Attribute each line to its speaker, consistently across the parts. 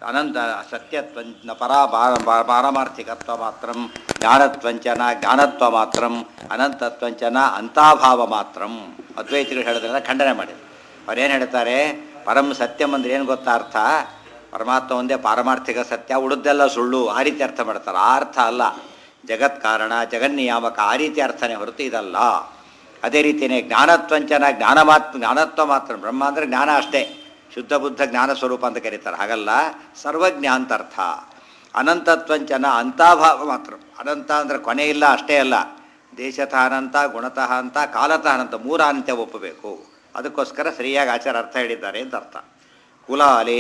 Speaker 1: ಅನಂತ ಸತ್ಯತ್ವಂಚ ಪರಾ ಪಾ- ಪಾ- ಪಾರಮಾರ್ಥಿಕತ್ವ ಮಾತ್ರ ಜ್ಞಾನತ್ವಂಚನ ಜ್ಞಾನತ್ವ ಮಾತ್ರ ಅನಂತತ್ವಂಚನ ಅಂತಾಭಾವ ಮಾತ್ರ ಅದ್ವೈತಿಗಳು ಹೇಳಿದ್ರಲ್ಲ ಖಂಡನೆ ಮಾಡಿದ್ರು ಅವ್ರೇನು ಹೇಳ್ತಾರೆ ಪರಂ ಸತ್ಯಂ ಅಂದ್ರೆ ಏನು ಗೊತ್ತಾ ಅರ್ಥ ಪರಮಾತ್ಮ ಒಂದೇ ಪಾರಮಾರ್ಥಿಕ ಸತ್ಯ ಉಳಿದೆಲ್ಲ ಸುಳ್ಳು ಆ ರೀತಿ ಅರ್ಥ ಮಾಡ್ತಾರೆ ಆ ಅರ್ಥ ಅಲ್ಲ ಜಗತ್ ಕಾರಣ ಜಗನ್ನಿಯಾಮಕ ಆ ರೀತಿ ಅರ್ಥನೇ ಹೊರತು ಇದಲ್ಲ ಅದೇ ರೀತಿಯೇ ಜ್ಞಾನತ್ವಂಚನ ಜ್ಞಾನ ಮಾತ್ರ ಜ್ಞಾನತ್ವ ಮಾತ್ರ ಬ್ರಹ್ಮ ಅಂದರೆ ಜ್ಞಾನ ಅಷ್ಟೇ ಶುದ್ಧ ಬುದ್ಧ ಜ್ಞಾನ ಸ್ವರೂಪ ಅಂತ ಕರೀತಾರೆ ಹಾಗಲ್ಲ ಸರ್ವಜ್ಞ ಅಂತ ಅರ್ಥ ಅನಂತತ್ವಂಚನ ಅಂತಾಭಾವ ಮಾತ್ರ ಅನಂತ ಅಂದರೆ ಕೊನೆ ಇಲ್ಲ ಅಷ್ಟೇ ಅಲ್ಲ ದೇಶತಃ ಅನಂತ ಗುಣತಃ ಅಂತ ಕಾಲತಃ ಅನಂತ ಮೂರ ಅಂತ್ಯ ಒಪ್ಪಬೇಕು ಅದಕ್ಕೋಸ್ಕರ ಸರಿಯಾಗಿ ಆಚಾರ ಅರ್ಥ ಹೇಳಿದ್ದಾರೆ ಅಂತ ಅರ್ಥ ಕುಲಾಲೆ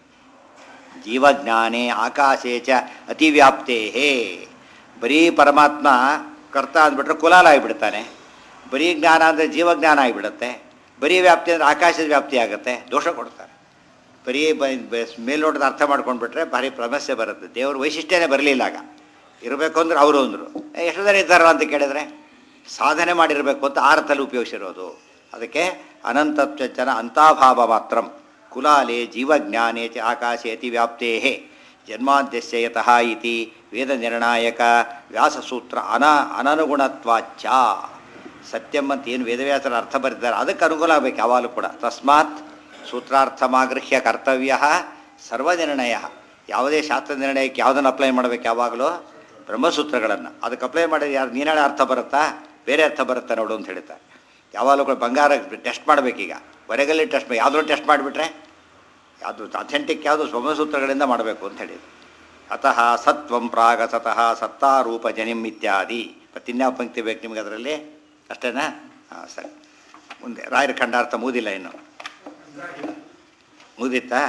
Speaker 1: ಜೀವಜ್ಞಾನೇ ಆಕಾಶೇ ಚ ಅತಿವ್ಯಾಪ್ತೇ ಬರೀ ಪರಮಾತ್ಮ ಕರ್ತ ಅಂದ್ಬಿಟ್ರೆ ಕುಲಾಲ ಆಗಿಬಿಡ್ತಾನೆ ಬರೀ ಜ್ಞಾನ ಅಂದರೆ ಜೀವಜ್ಞಾನ ಆಗಿಬಿಡುತ್ತೆ ಬರೀ ವ್ಯಾಪ್ತಿ ಅಂದರೆ ಆಕಾಶದ ವ್ಯಾಪ್ತಿ ಆಗುತ್ತೆ ದೋಷ ಕೊಡ್ತಾರೆ ಬರೀ ಬ ಬ- ಮೇಲ್ನೋಟದ ಅರ್ಥ ಮಾಡ್ಕೊಂಡ್ಬಿಟ್ರೆ ಭಾರಿ ಸಮಸ್ಯೆ ಬರುತ್ತೆ ದೇವ್ರ ವೈಶಿಷ್ಟ್ಯನೇ ಬರಲಿಲ್ಲ ಆಗ ಇರಬೇಕು ಅಂದ್ರೆ ಅವರು ಅಂದರು ಎಷ್ಟು ಜನ ಇದ್ದಾರಲ್ಲ ಅಂತ ಕೇಳಿದ್ರೆ ಸಾಧನೆ ಮಾಡಿರಬೇಕು ಅಂತ ಆ ಅರ್ಥದಲ್ಲಿ ಉಪಯೋಗಿಸಿರೋದು ಅದಕ್ಕೆ ಅನಂತತ್ವಚನ ಅಂತಾಭಾವ ಮಾತ್ರ ಕುಲಾಲೆ ಜೀವಜ್ಞಾನೇ ಚ ಆಕಾಶೇ ಅತಿ ವ್ಯಾಪ್ತೇ ಜನ್ಮಾದ್ಯಸ್ಯ ಯತಃ ಇತಿ ವೇದ ನಿರ್ಣಾಯಕ ವ್ಯಾಸಸೂತ್ರ ಅನ ಅನನುಗುಣತ್ವಾಚ್ಚ ಸತ್ಯಂ ಅಂತ ಏನು ವೇದವ್ಯಾಸರ ಅರ್ಥ ಬರೆದಿದ್ದಾರೆ ಅದಕ್ಕೆ ಅನುಕೂಲ ಆಗಬೇಕು ಯಾವಾಗಲೂ ಕೂಡ ತಸ್ಮಾತ್ ಸೂತ್ರಾರ್ಥಮಾಗೃಹ್ಯ ಕರ್ತವ್ಯ ಸರ್ವನಿರ್ಣಯ ಯಾವುದೇ ಶಾಸ್ತ್ರ ನಿರ್ಣಯಕ್ಕೆ ಯಾವುದನ್ನು ಅಪ್ಲೈ ಮಾಡಬೇಕು ಯಾವಾಗಲೂ ಬ್ರಹ್ಮಸೂತ್ರಗಳನ್ನು ಅದಕ್ಕೆ ಅಪ್ಲೈ ಮಾಡಿದ್ರೆ ಯಾರು ನೀನಾಳೆ ಅರ್ಥ ಬರುತ್ತಾ ಬೇರೆ ಅರ್ಥ ಬರುತ್ತಾ ನೋಡು ಅಂತ ಹೇಳ್ತಾರೆ ಯಾವಾಗಲೂ ಕೂಡ ಬಂಗಾರ ಟೆಸ್ಟ್ ಮಾಡಬೇಕೀಗ ಹೊರಗಲ್ಲಿ ಟೆಸ್ಟ್ ಯಾವುದೋ ಟೆಸ್ಟ್ ಮಾಡಿಬಿಟ್ರೆ ಯಾವುದು ಅಥೆಂಟಿಕ್ ಯಾವುದು ಬ್ರಹ್ಮಸೂತ್ರಗಳಿಂದ ಮಾಡಬೇಕು ಅಂತ ಹೇಳಿದ್ರು ಅತಃ ಸತ್ವಂ ಪ್ರಾಗ ಸತಃ ಸತ್ತಾರೂಪ ಜನಿಮ್ ಇತ್ಯಾದಿ ಮತ್ತು ಇನ್ಯಾವ ಪಂಕ್ತಿ ಬೇಕು ನಿಮಗೆ ಅದರಲ್ಲಿ ಅಷ್ಟೇನಾ ಹಾಂ ಸರಿ ಮುಂದೆ ರಾಯರ ಖಂಡಾರ್ಥ ಮುಗಿದಿಲ್ಲ ಇನ್ನು ಮುಗಿದಿತ್ತಾ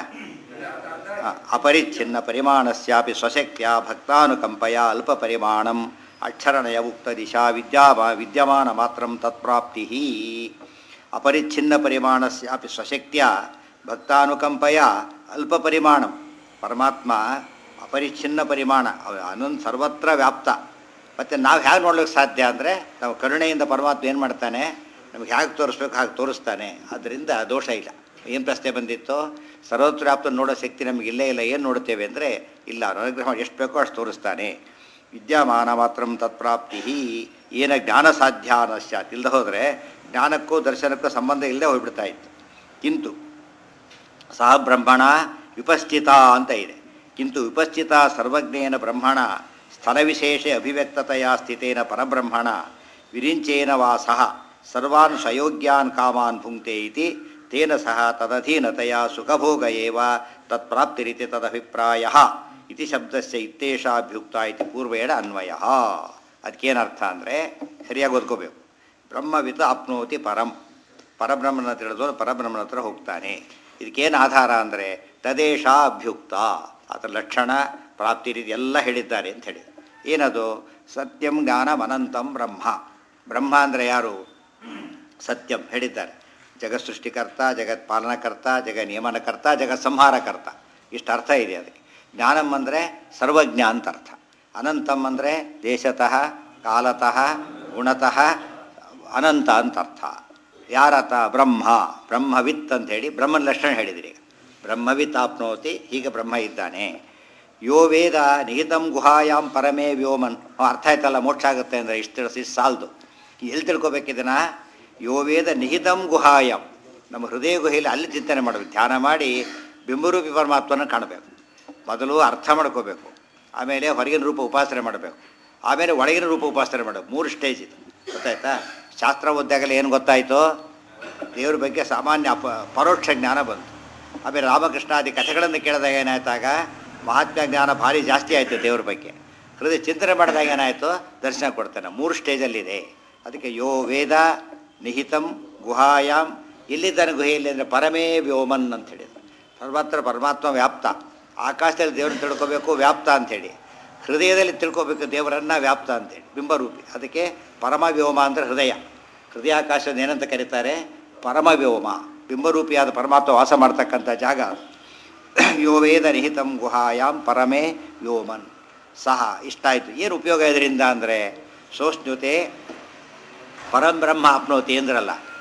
Speaker 1: ಆ, ಅಪರಿಚ್ಛಿನ್ನ ಪರಿಮಾಣಸ್ಯಾಪಿ ಸ್ವಶಕ್ತಿಯ ಭಕ್ತಾನುಕಂಪಯ ಅಲ್ಪ ಪರಿಮಾಣಂ ಅಕ್ಷರಣಯ ಉಕ್ತ ದಿಶಾ ವಿದ್ಯಾಮ ವಿದ್ಯಮಾನ ಮಾತ್ರ ತತ್ಪ್ರಾಪ್ತಿ ಅಪರಿಚ್ಛಿನ್ನ ಪರಿಮಾಣಸ್ಯಾಪಿ ಸ್ವಶಕ್ತಿಯ ಭಕ್ತಾನುಕಂಪಯ ಅಲ್ಪ ಪರಿಮಾಣಂ ಪರಮಾತ್ಮ ಅಪರಿಚ್ಛಿನ್ನ ಪರಿಮಾಣ ಅವ- ಅನಂತ ಸರ್ವತ್ರ ವ್ಯಾಪ್ತ ಮತ್ತು ನಾವು ಹೇಗೆ ನೋಡ್ಲಿಕ್ಕೆ ಸಾಧ್ಯ ಅಂದರೆ ನಾವು ಕರುಣೆಯಿಂದ ಪರಮಾತ್ಮ ಏನು ಮಾಡ್ತಾನೆ ನಮ್ಗೆ ಹೇಗೆ ತೋರಿಸ್ಬೇಕು ಹಾಗೆ ತೋರಿಸ್ತಾನೆ ಅದರಿಂದ ದೋಷ ಇಲ್ಲ ಏನು ಪ್ರಶ್ನೆ ಬಂದಿತ್ತು ಸರ್ವತ್ರ ವ್ಯಾಪ್ತ ನೋಡೋ ಶಕ್ತಿ ನಮಗೆ ಇಲ್ಲೇ ಇಲ್ಲ ಏನು ನೋಡ್ತೇವೆ ಅಂದರೆ ಇಲ್ಲ ಅನುಗ್ರಹ ಮಾಡಿ ಎಷ್ಟು ಬೇಕೋ ಅಷ್ಟು ತೋರಿಸ್ತಾನೆ ವಿದ್ಯಮಾನ ಮಾತ್ರ ತತ್ಪ್ರಾಪ್ತಿ ಏನ ಜ್ಞಾನ ಸಾಧ್ಯ ಅನ್ನಶ್ಚಾತ್ ಇಲ್ಲದೆ ಹೋದರೆ ಜ್ಞಾನಕ್ಕೂ ದರ್ಶನಕ್ಕೂ ಸಂಬಂಧ ಇಲ್ಲದೆ ಹೋಗ್ಬಿಡ್ತಾ ಇತ್ತು ಕಿಂತು ಸಹ ಬ್ರಹ್ಮಣ ವಿಪಸ್ಥಿತ ಅಂತ ಇದೆ ಕಿಂತು ವಿಪಸ್ಥಿತ ಸರ್ವಜ್ಞೇನ ಬ್ರಹ್ಮಣ ಸ್ಥಳವಿಶೇಷೆ ಅಭಿವ್ಯಕ್ತತೆಯ ಸ್ಥಿತೇನ ಪರಬ್ರಹ್ಮಣ ವಿರಿಂಚೇನ ವಾ ಸಹ ಸರ್ವಾನ್ ಸ್ವಯೋಗ್ಯಾನ್ ಕಾಮಾನ್ ಭುಂಕ್ತೆ ಇತಿ ತೇನ ಸಹ ತದಧೀನತೆಯ ಸುಖಭೋಗ ಏವ ತತ್ಪ್ರಾಪ್ತಿರಿತಿ ತದಭಿಪ್ರಾಯ ಇತಿ ಶಬ್ದಸ್ಯ ಇತ್ತೇಷಾಭ್ಯುಕ್ತ ಇತಿ ಪೂರ್ವೇಣ ಅನ್ವಯ ಅದಕ್ಕೇನರ್ಥ ಅಂದರೆ ಸರಿಯಾಗಿ ಓದ್ಕೋಬೇಕು ಬ್ರಹ್ಮವಿತ ಆಪ್ನೋತಿ ಪರಂ ಪರಬ್ರಹ್ಮನ ತಿಳಿದವನು ಪರಬ್ರಹ್ಮನ ಹತ್ರ ಹೋಗ್ತಾನೆ ಇದಕ್ಕೇನು ಆಧಾರ ಅಂದರೆ ತದೇಶ ಅಭ್ಯುಕ್ತ ಅದರ ಲಕ್ಷಣ ಪ್ರಾಪ್ತಿ ರೀತಿ ಎಲ್ಲ ಹೇಳಿದ್ದಾರೆ ಅಂತ ಹೇಳಿ ಏನದು ಸತ್ಯಂ ಜ್ಞಾನಂ ಅನಂತಂ ಬ್ರಹ್ಮ ಬ್ರಹ್ಮ ಅಂದರೆ ಯಾರು ಸತ್ಯಂ ಹೇಳಿದ್ದಾರೆ ಜಗತ್ ಸೃಷ್ಟಿಕರ್ತ ಜಗತ್ ಪಾಲನಕರ್ತ ಜಗ ನಿಯಮನಕರ್ತ ಜಗತ್ ಸಂಹಾರಕರ್ತ ಇಷ್ಟು ಅರ್ಥ ಇದೆ ಅದಕ್ಕೆ ಜ್ಞಾನಂ ಅಂದರೆ ಸರ್ವಜ್ಞ ಅಂತ ಅರ್ಥ ಅನಂತಂ ಅಂದರೆ ದೇಶತಃ ಕಾಲತಃ ಗುಣತಃ ಅನಂತ ಅಂತ ಅರ್ಥ ಯಾರತ ಬ್ರಹ್ಮ ಬ್ರಹ್ಮವಿತ್ ಅಂತ ಹೇಳಿ ಬ್ರಹ್ಮನ ಲಕ್ಷಣ ಹೇಳಿದಿರಿ ಈಗ ಬ್ರಹ್ಮವಿತ್ ಆಪ್ನೋತಿ ಹೀಗೆ ಬ್ರಹ್ಮ ಇದ್ದಾನೆ ಯೋ ವೇದ ನಿಹಿತಂ ಗುಹಾಯಾಂ ಪರಮೇ ವ್ಯೋಮನ್ ಹ್ಮ್, ಅರ್ಥ ಆಯ್ತಲ್ಲ ಮೋಕ್ಷ ಆಗುತ್ತೆ ಅಂದರೆ ಇಷ್ಟು ತಿಳಿಸಿ ಸಾಲ್ದು ಎಲ್ಲಿ ತಿಳ್ಕೊಬೇಕಿದನ ಯೋ ವೇದ ನಿಹಿತಂ ಗುಹಾಯಾಂ ನಮ್ಮ ಹೃದಯ ಗುಹೆಯಲ್ಲಿ ಅಲ್ಲಿ ಚಿಂತನೆ ಮಾಡಬೇಕು ಧ್ಯಾನ ಮಾಡಿ ಬಿಂಬರೂಪಿ ಪರಮಾತ್ಮನ ಕಾಣಬೇಕು ಮೊದಲು ಅರ್ಥ ಮಾಡ್ಕೋಬೇಕು ಆಮೇಲೆ ಹೊರಗಿನ ರೂಪ ಉಪಾಸನೆ ಮಾಡಬೇಕು ಆಮೇಲೆ ಒಳಗಿನ ರೂಪ ಉಪಾಸನೆ ಮಾಡಬೇಕು ಮೂರು ಸ್ಟೇಜ್ ಇದು ಗೊತ್ತಾಯ್ತಾ ಶಾಸ್ತ್ರ ಓದ್ದಾಗಲೇ ಏನು ಗೊತ್ತಾಯಿತು ದೇವ್ರ ಬಗ್ಗೆ ಸಾಮಾನ್ಯ ಅಪ ಪರೋಕ್ಷ ಜ್ಞಾನ ಬಂತು ಆಮೇಲೆ ರಾಮಕೃಷ್ಣಾದಿ ಕಥೆಗಳನ್ನು ಕೇಳಿದಾಗ ಏನಾಯ್ತಾಗ ಮಹಾತ್ಮ ಜ್ಞಾನ ಭಾರಿ ಜಾಸ್ತಿ ಆಯಿತು ದೇವ್ರ ಬಗ್ಗೆ ಹೃದಯ ಚಿಂತನೆ ಮಾಡಿದಾಗ ಏನಾಯಿತು ದರ್ಶನ ಕೊಡ್ತಾನೆ ಮೂರು ಸ್ಟೇಜಲ್ಲಿದೆ ಅದಕ್ಕೆ ಯೋ ವೇದ ನಿಹಿತಂ ಗುಹಾಯಾಮ್ ಇಲ್ಲಿದ್ದಾನೆ ಗುಹೆಯಲ್ಲಿ ಅಂದರೆ ಪರಮೇ ವ್ಯೋಮನ್ ಅಂತ ಹೇಳಿದ್ರು ಸರ್ವತ್ರ ಪರಮಾತ್ಮ ವ್ಯಾಪ್ತ ಆಕಾಶದಲ್ಲಿ ದೇವ್ರನ್ನ ತಿಳ್ಕೊಬೇಕು ವ್ಯಾಪ್ತ ಅಂಥೇಳಿ ಹೃದಯದಲ್ಲಿ ತಿಳ್ಕೊಬೇಕು ದೇವರನ್ನ ವ್ಯಾಪ್ತ ಅಂತೇಳಿ ಬಿಂಬರೂಪಿ ಅದಕ್ಕೆ ಪರಮ ವ್ಯೋಮ ಅಂದರೆ ಹೃದಯ ಹೃದಯಾಕಾಶದ ಏನಂತ ಕರೀತಾರೆ ಪರಮ ವ್ಯೋಮ ಬಿಂಬರೂಪಿಯಾದ ಪರಮಾತ್ಮ ವಾಸ ಮಾಡ್ತಕ್ಕಂಥ ಜಾಗ ಅದು. ಯೋ ವೇದ ನಿಹಿತಂ ಗುಹಾಯಾಂ ಪರಮೇ ವ್ಯೋಮನ್ ಸಹ ಇಷ್ಟಾಯಿತು ಏನು ಉಪಯೋಗ ಇದರಿಂದ ಅಂದರೆ ಸೋಷ್ಣುತೆ ಪರಂಬ್ರಹ್ಮ ಆಪ್ನೋತಿ ಅಂದ್ರಲ್ಲ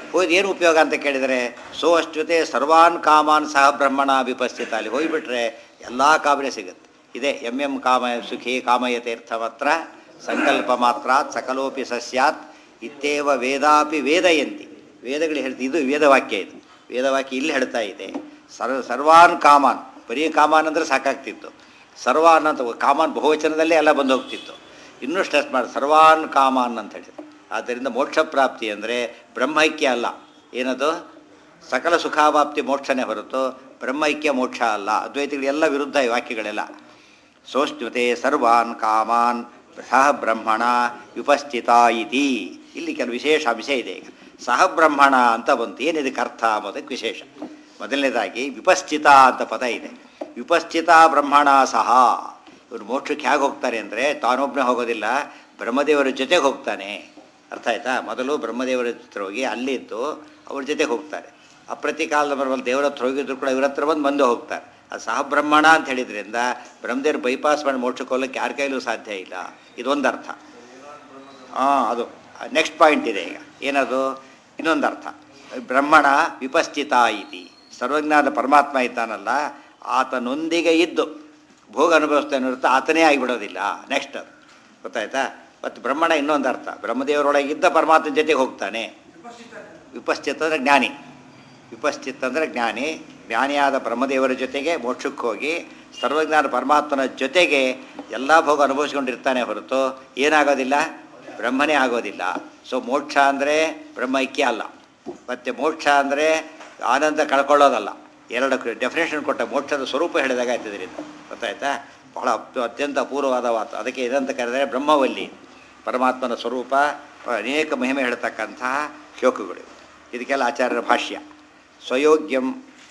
Speaker 1: ಹೋಯ್ದು ಏನು ಉಪಯೋಗ ಅಂತ ಕೇಳಿದರೆ ಸೋ ಅಷ್ಟುತೆ ಸರ್ವಾನ್ ಕಾಮಾನ್ ಸಹ ಬ್ರಹ್ಮಣ ವಿಪಸ್ಥಿತ ಅಲ್ಲಿ ಹೋಗಿಬಿಟ್ರೆ ಎಲ್ಲ ಕಾಮನೆ ಸಿಗುತ್ತೆ ಇದೆ ಎಂ ಎಂ ಕಾಮ ಸುಖಿ ಕಾಮಯತೀರ್ಥಮತ್ರ ಸಂಕಲ್ಪ ಮಾತ್ರ ಸಕಲೋಪಿ ಸಸ್ಯಾತ್ ಇತ್ತೇವ ವೇದಾಪಿ ವೇದಯಂತಿ ವೇದಗಳು ಹೇಳ್ತಿ ಇದು ವೇದವಾಕ್ಯ ಇದು ವೇದವಾಕ್ಯ ಇಲ್ಲಿ ಹೇಳ್ತಾ ಇದೆ ಸರ್ವ ಸರ್ವಾನ್ ಕಾಮಾನ್ ಬರೀ ಕಾಮಾನ್ ಅಂದರೆ ಸಾಕಾಗ್ತಿತ್ತು ಸರ್ವಾನ್ ಅಂತ ಕಾಮಾನ್ ಬಹುವಚನದಲ್ಲೇ ಎಲ್ಲ ಬಂದು ಹೋಗ್ತಿತ್ತು ಇನ್ನೂ ಸ್ಟ್ರೆಸ್ ಮಾಡಿ ಸರ್ವಾನ್ ಕಾಮಾನ್ ಅಂತ ಹೇಳಿದ್ರು ಆದ್ದರಿಂದ ಮೋಕ್ಷ ಪ್ರಾಪ್ತಿ ಅಂದರೆ ಬ್ರಹ್ಮೈಕ್ಯ ಅಲ್ಲ ಏನದು ಸಕಲ ಸುಖಾವಾಪ್ತಿ ಮೋಕ್ಷನೇ ಹೊರತು ಬ್ರಹ್ಮೈಕ್ಯ ಮೋಕ್ಷ ಅಲ್ಲ ಅದ್ವೈತಿಗಳೆಲ್ಲ ವಿರುದ್ಧ ಈ ವಾಕ್ಯಗಳೆಲ್ಲ ಸೋಷ್ಣುತೆ ಸರ್ವಾನ್ ಕಾಮಾನ್ ಸಹ ಬ್ರಹ್ಮಣ ವಿಪಸ್ಥಿತ ಇತಿ ಇಲ್ಲಿ ಕೆಲವು ವಿಶೇಷ ಅಂಶ ಇದೆ ಈಗ ಸಹ ಬ್ರಹ್ಮಣ ಅಂತ ಬಂತು ಏನಿದಕ್ಕೆ ಅರ್ಥ ಅಂಬೋದಕ್ಕೆ ವಿಶೇಷ ಮೊದಲನೇದಾಗಿ ವಿಪಸ್ಥಿತ ಅಂತ ಪದ ಇದೆ ವಿಪಸ್ಥಿತ ಬ್ರಹ್ಮಣ ಸಹ ಇವರು ಮೋಕ್ಷಕ್ಕೆ ಹೇಗೆ ಹೋಗ್ತಾರೆ ಅಂದರೆ ತಾನೊಬ್ಬನೇ ಹೋಗೋದಿಲ್ಲ ಬ್ರಹ್ಮದೇವರ ಜೊತೆಗೆ ಹೋಗ್ತಾನೆ ಅರ್ಥ ಆಯ್ತಾ ಮೊದಲು ಬ್ರಹ್ಮದೇವರ ಹತ್ರ ಹೋಗಿ ಅಲ್ಲಿದ್ದು ಅವ್ರ ಜೊತೆಗೆ ಹೋಗ್ತಾರೆ ಅಪ್ರತಿ ಕಾಲದ ಬರುವಲ್ಲಿ ದೇವರ ಹತ್ರ ಹೋಗಿದ್ರು ಕೂಡ ಇವ್ರ ಹತ್ರ ಬಂದು ಬಂದು ಹೋಗ್ತಾರೆ ಅದು ಸಹ ಬ್ರಹ್ಮಣ ಅಂತ ಹೇಳಿದ್ರಿಂದ ಬ್ರಹ್ಮದೇವ್ರು ಬೈಪಾಸ್ ಮಾಡಿ ಮೋಕ್ಷಕ್ಕೆ ಹೋಗ್ಲಿಕ್ಕೆ ಯಾರ ಕೈಲೂ ಸಾಧ್ಯ ಇಲ್ಲ ಇದೊಂದು ಅರ್ಥ ಹಾಂ ಅದು ನೆಕ್ಸ್ಟ್ ಪಾಯಿಂಟ್ ಇದೆ ಈಗ ಏನದು ಇನ್ನೊಂದು ಅರ್ಥ ಬ್ರಹ್ಮಣ ವಿಪಸ್ಥಿತ ಇತಿ ಸರ್ವಜ್ಞಾನ ಪರಮಾತ್ಮ ಇದ್ದಾನಲ್ಲ ಆತನೊಂದಿಗೆ ಇದ್ದು ಭೋಗ ಅನುಭವಿಸ್ತಾನೆ ಹೊರತು ಆತನೇ ಆಗಿಬಿಡೋದಿಲ್ಲ ನೆಕ್ಸ್ಟ್ ಅದು ಗೊತ್ತಾಯ್ತಾ ಮತ್ತು ಬ್ರಹ್ಮಣ ಇನ್ನೊಂದು ಅರ್ಥ ಬ್ರಹ್ಮದೇವರೊಳಗಿದ್ದ ಪರಮಾತ್ಮನ ಜೊತೆಗೆ ಹೋಗ್ತಾನೆ ವಿಪಸ್ಥಿತ ಅಂದರೆ ಜ್ಞಾನಿ ವಿಪಸ್ಥಿತ ಅಂದರೆ ಜ್ಞಾನಿ ಜ್ಞಾನಿಯಾದ ಬ್ರಹ್ಮದೇವರ ಜೊತೆಗೆ ಮೋಕ್ಷಕ್ಕೆ ಹೋಗಿ ಸರ್ವಜ್ಞಾನ ಪರಮಾತ್ಮನ ಜೊತೆಗೆ ಎಲ್ಲ ಭೋಗ ಅನುಭವಿಸ್ಕೊಂಡಿರ್ತಾನೆ ಹೊರತು ಏನಾಗೋದಿಲ್ಲ ಬ್ರಹ್ಮನೇ ಆಗೋದಿಲ್ಲ ಸೊ ಮೋಕ್ಷ ಅಂದರೆ ಬ್ರಹ್ಮೈಕ್ಯ ಅಲ್ಲ ಮತ್ತು ಮೋಕ್ಷ ಅಂದರೆ ಆನಂದ ಕಳ್ಕೊಳ್ಳೋದಲ್ಲ ಎರಡು ಡೆಫಿನೇಷನ್ ಕೊಟ್ಟ ಮೋಕ್ಷದ ಸ್ವರೂಪ ಹೇಳಿದಾಗ ಆಯ್ತದೆ ಇದರಿಂದ ಗೊತ್ತಾಯ್ತಾ ಬಹಳ ಅಪ್- ಅತ್ಯಂತ ಅಪೂರ್ವವಾದ ಮಾತು ಅದಕ್ಕೆ ಇದಂತ ಕರೆದರೆ ಬ್ರಹ್ಮವಲ್ಲಿ ಪರಮಾತ್ಮನ ಸ್ವರೂಪ ಅನೇಕ ಮಹಿಮೆ ಹೇಳ್ತಕ್ಕಂತಹ ಶ್ಲೋಕಗಳು ಇದಕ್ಕೆಲ್ಲ ಆಚಾರ್ಯರ ಭಾಷ್ಯ ಸ್ವಯೋಗ್ಯಂ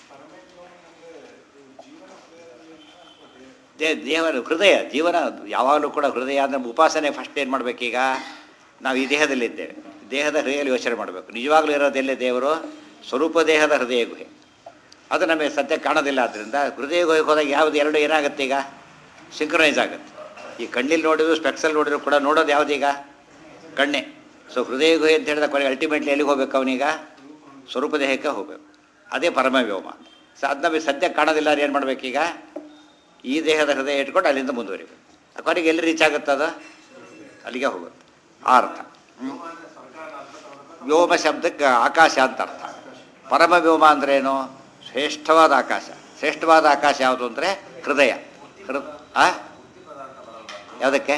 Speaker 1: ದೇ ದೇವರ ಹೃದಯ ಜೀವನ ಯಾವಾಗಲೂ ಕೂಡ ಹೃದಯ ಅಂದರೆ ಉಪಾಸನೆ ಫಸ್ಟ್ ಏನು ಮಾಡಬೇಕೀಗ ನಾವು ಈ ದೇಹದಲ್ಲಿದ್ದೇವೆ ದೇಹದ ಹೃದಯದಲ್ಲಿ ಯೋಚನೆ ಮಾಡಬೇಕು ನಿಜವಾಗ್ಲೂ ಇರೋದೆಲ್ಲೇ ದೇವರು ಸ್ವರೂಪ ದೇಹದ ಹೃದಯ ಗುಹೆ ಅದು ನಮಗೆ ಸದ್ಯ ಕಾಣೋದಿಲ್ಲ ಆದ್ದರಿಂದ ಹೃದಯ ಗುಹೆಗೆ ಹೋದಾಗ ಯಾವುದು ಎರಡು ಏನಾಗುತ್ತೆ ಈಗ ಸಿಂಕ್ರನೈಸ್ ಆಗುತ್ತೆ ಈ ಕಣ್ಣಿಲ್ಲಿ ನೋಡಿದ್ರು ಸ್ಪೆಕ್ಸಲ್ಲಿ ನೋಡಿದ್ರು ಕೂಡ ನೋಡೋದು ಯಾವುದೀಗ ಕಣ್ಣೆ ಸೊ ಹೃದಯ ಗುಹೆ ಅಂತ ಹೇಳಿದ ಕೊನೆಗೆ ಅಲ್ಟಿಮೇಟ್ಲಿ ಎಲ್ಲಿಗೆ ಹೋಗ್ಬೇಕು ಅವನೀಗ ಸ್ವರೂಪ ದೇಹಕ್ಕೆ ಹೋಗಬೇಕು ಅದೇ ಪರಮವ್ಯೋಮ ಸೊ ಅದು ನಮಗೆ ಸದ್ಯ ಕಾಣೋದಿಲ್ಲ ಏನು ಮಾಡಬೇಕೀಗ ಈ ದೇಹದ ಹೃದಯ ಇಟ್ಕೊಂಡು ಅಲ್ಲಿಂದ ಮುಂದುವರಿಬೇಕು ಆ ಕೊನೆಗೆ ಎಲ್ಲಿ ರೀಚ್ ಆಗುತ್ತೆ ಅದು ಅಲ್ಲಿಗೆ ಹೋಗುತ್ತೆ ಆ ಅರ್ಥ ಹ್ಮ್. ವ್ಯೋಮ ಶಬ್ದಕ್ಕೆ ಆಕಾಶ ಅಂತ ಅರ್ಥ ಪರಮ ವ್ಯೋಮ ಅಂದ್ರೆ ಏನು ಶ್ರೇಷ್ಠವಾದ ಆಕಾಶ ಶ್ರೇಷ್ಠವಾದ ಆಕಾಶ ಯಾವುದು ಅಂದರೆ ಹೃದಯ ಹೃ ಆ ಯಾವುದಕ್ಕೆ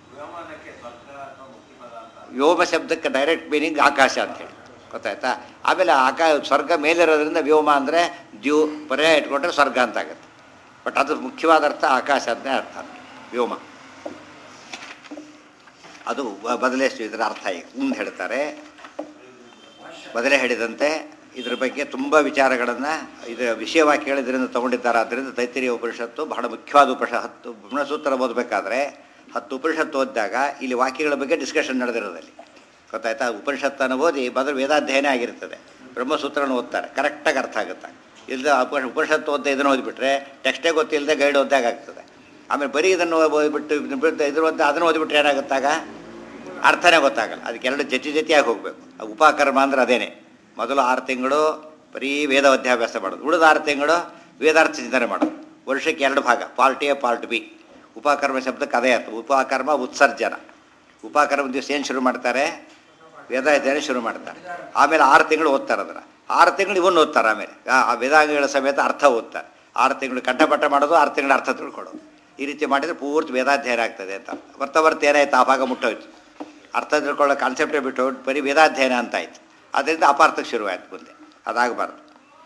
Speaker 1: ವ್ಯೋಮ ಶಬ್ದಕ್ಕೆ ಡೈರೆಕ್ಟ್ ಮೀನಿಂಗ್ ಆಕಾಶ ಅಂತ ಹೇಳಿ ಗೊತ್ತಾಯ್ತಾ ಆಮೇಲೆ ಆಕಾ ಸ್ವರ್ಗ ಮೇಲಿರೋದ್ರಿಂದ ವ್ಯೋಮ ಅಂದರೆ ದ್ಯೂ ಪರ್ಯಾಯ ಇಟ್ಕೊಂಡ್ರೆ ಸ್ವರ್ಗ ಅಂತ ಆಗುತ್ತೆ ಬಟ್ ಅದು ಮುಖ್ಯವಾದ ಅರ್ಥ ಆಕಾಶ ಅಂತಲೇ ಅರ್ಥ ವ್ಯೋಮ ಅದು ಬ- ಬದಲೇಶ್ ಇದರ ಅರ್ಥ ಈಗ ಮುಂದೆ ಹೇಳ್ತಾರೆ ಮೊದಲೇ ಹೇಳಿದಂತೆ ಇದ್ರ ಬಗ್ಗೆ ತುಂಬ ವಿಚಾರಗಳನ್ನು ಇದು ವಿಷಯವಾಗಿ ಕೇಳಿದ್ರಿಂದ ತಗೊಂಡಿದ್ದಾರೆ ಆದ್ದರಿಂದ ತೈತಿರಿಯ ಉಪನಿಷತ್ತು ಬಹಳ ಮುಖ್ಯವಾದ ಉಪನಿಷ ಹತ್ತು ಬ್ರಹ್ಮಸೂತ್ರ ಓದಬೇಕಾದ್ರೆ ಹತ್ತು ಉಪನಿಷತ್ತು ಓದಿದಾಗ ಇಲ್ಲಿ ವಾಕ್ಯಗಳ ಬಗ್ಗೆ ಡಿಸ್ಕಷನ್ ನಡೆದಿರೋದಲ್ಲಿ ಗೊತ್ತಾಯ್ತಾ ಉಪನಿಷತ್ತನ್ನು ಓದಿ ಮೊದಲು ವೇದಾಧ್ಯಯನ ಆಗಿರ್ತದೆ ಬ್ರಹ್ಮಸೂತ್ರನ ಓದ್ತಾರೆ ಕರೆಕ್ಟಾಗಿ ಅರ್ಥ ಆಗುತ್ತೆ ಇಲ್ಲದೆ ಉಪ ಉಪನಿಷತ್ತು ಓದ್ತಾ ಇದನ್ನು ಓದಿಬಿಟ್ರೆ ಟೆಕ್ಸ್ಟೇ ಗೊತ್ತಿಲ್ಲದೆ ಗೈಡ್ ಓದ್ದಾಗ ಆಗ್ತದೆ ಆಮೇಲೆ ಬರೀ ಇದನ್ನು ಓದ್ಬಿಟ್ಟು ಇದನ್ನ ಬಿಟ್ಟು ಇದ್ರ ಓದಿ ಅದನ್ನು ಓದಿಬಿಟ್ರೆ ಏನಾಗುತ್ತಾಗ ಅರ್ಥನೇ ಗೊತ್ತಾಗಲ್ಲ ಅದಕ್ಕೆ ಎರಡು ಜೊತೆ ಜೊತೆಯಾಗಿ ಹೋಗಬೇಕು ಉಪಕರ್ಮ ಅಂದ್ರೆ ಅದೇನೆ ಮೊದಲು ಆರು ತಿಂಗಳು ಬರೀ ವೇದ ಅಧ್ಯಾಭ್ಯಾಸ ಮಾಡೋದು ಉಳಿದ ಆರು ತಿಂಗಳು ವೇದಾರ್ಥ ಚಿಂತನೆ ಮಾಡೋದು ವರ್ಷಕ್ಕೆ ಎರಡು ಭಾಗ ಪಾರ್ಟ್ ಎ ಪಾರ್ಟ್ ಬಿ ಉಪಕರ್ಮ ಶಬ್ದಕ್ಕೆ ಅದೇ ಅರ್ಥ ಉಪಕರ್ಮ ಉತ್ಸರ್ಜನ ಉಪಕರ್ಮ ದಿವಸ ಏನು ಶುರು ಮಾಡ್ತಾರೆ ವೇದಾಧ್ಯಯನ ಶುರು ಮಾಡ್ತಾರೆ ಆಮೇಲೆ ಆರು ತಿಂಗಳು ಓದ್ತಾರೆ ಅದನ್ನು ಆರು ತಿಂಗಳು ಇವನ್ನ ಓದ್ತಾರೆ ಆಮೇಲೆ ಆ ಆ ವೇದಾಂಗಗಳ ಸಮೇತ ಅರ್ಥ ಓದ್ತಾರೆ ಆರು ತಿಂಗಳು ಕಂಠಪಟ್ಟ ಮಾಡೋದು ಆರು ತಿಂಗಳ ಅರ್ಥ ತಿಳ್ಕೊಳ್ಳೋದು ಈ ರೀತಿ ಮಾಡಿದರೆ ಪೂರ್ತಿ ವೇದಾಧ್ಯಯನ ಆಗ್ತದೆ ಅಂತ ಬರ್ತಾ ಬರ್ತಾ ಏನಾಯ್ತು ಆ ಭಾಗ ಮುಟ್ಟೋಯ್ತು ಅರ್ಥ ತಿಳ್ಕೊಳ್ಳೋ ಕಾನ್ಸೆಪ್ಟೇ ಬಿಟ್ಟು ಬರೀ ವೇದಾಧ್ಯಯನ ಅಂತ ಆಯ್ತು ಅದರಿಂದ ಅಪಾರ್ಥಕ್ಕೆ ಶುರುವಾಯ್ತು ಮುಂದೆ ಅದಾಗಬಾರ್ದು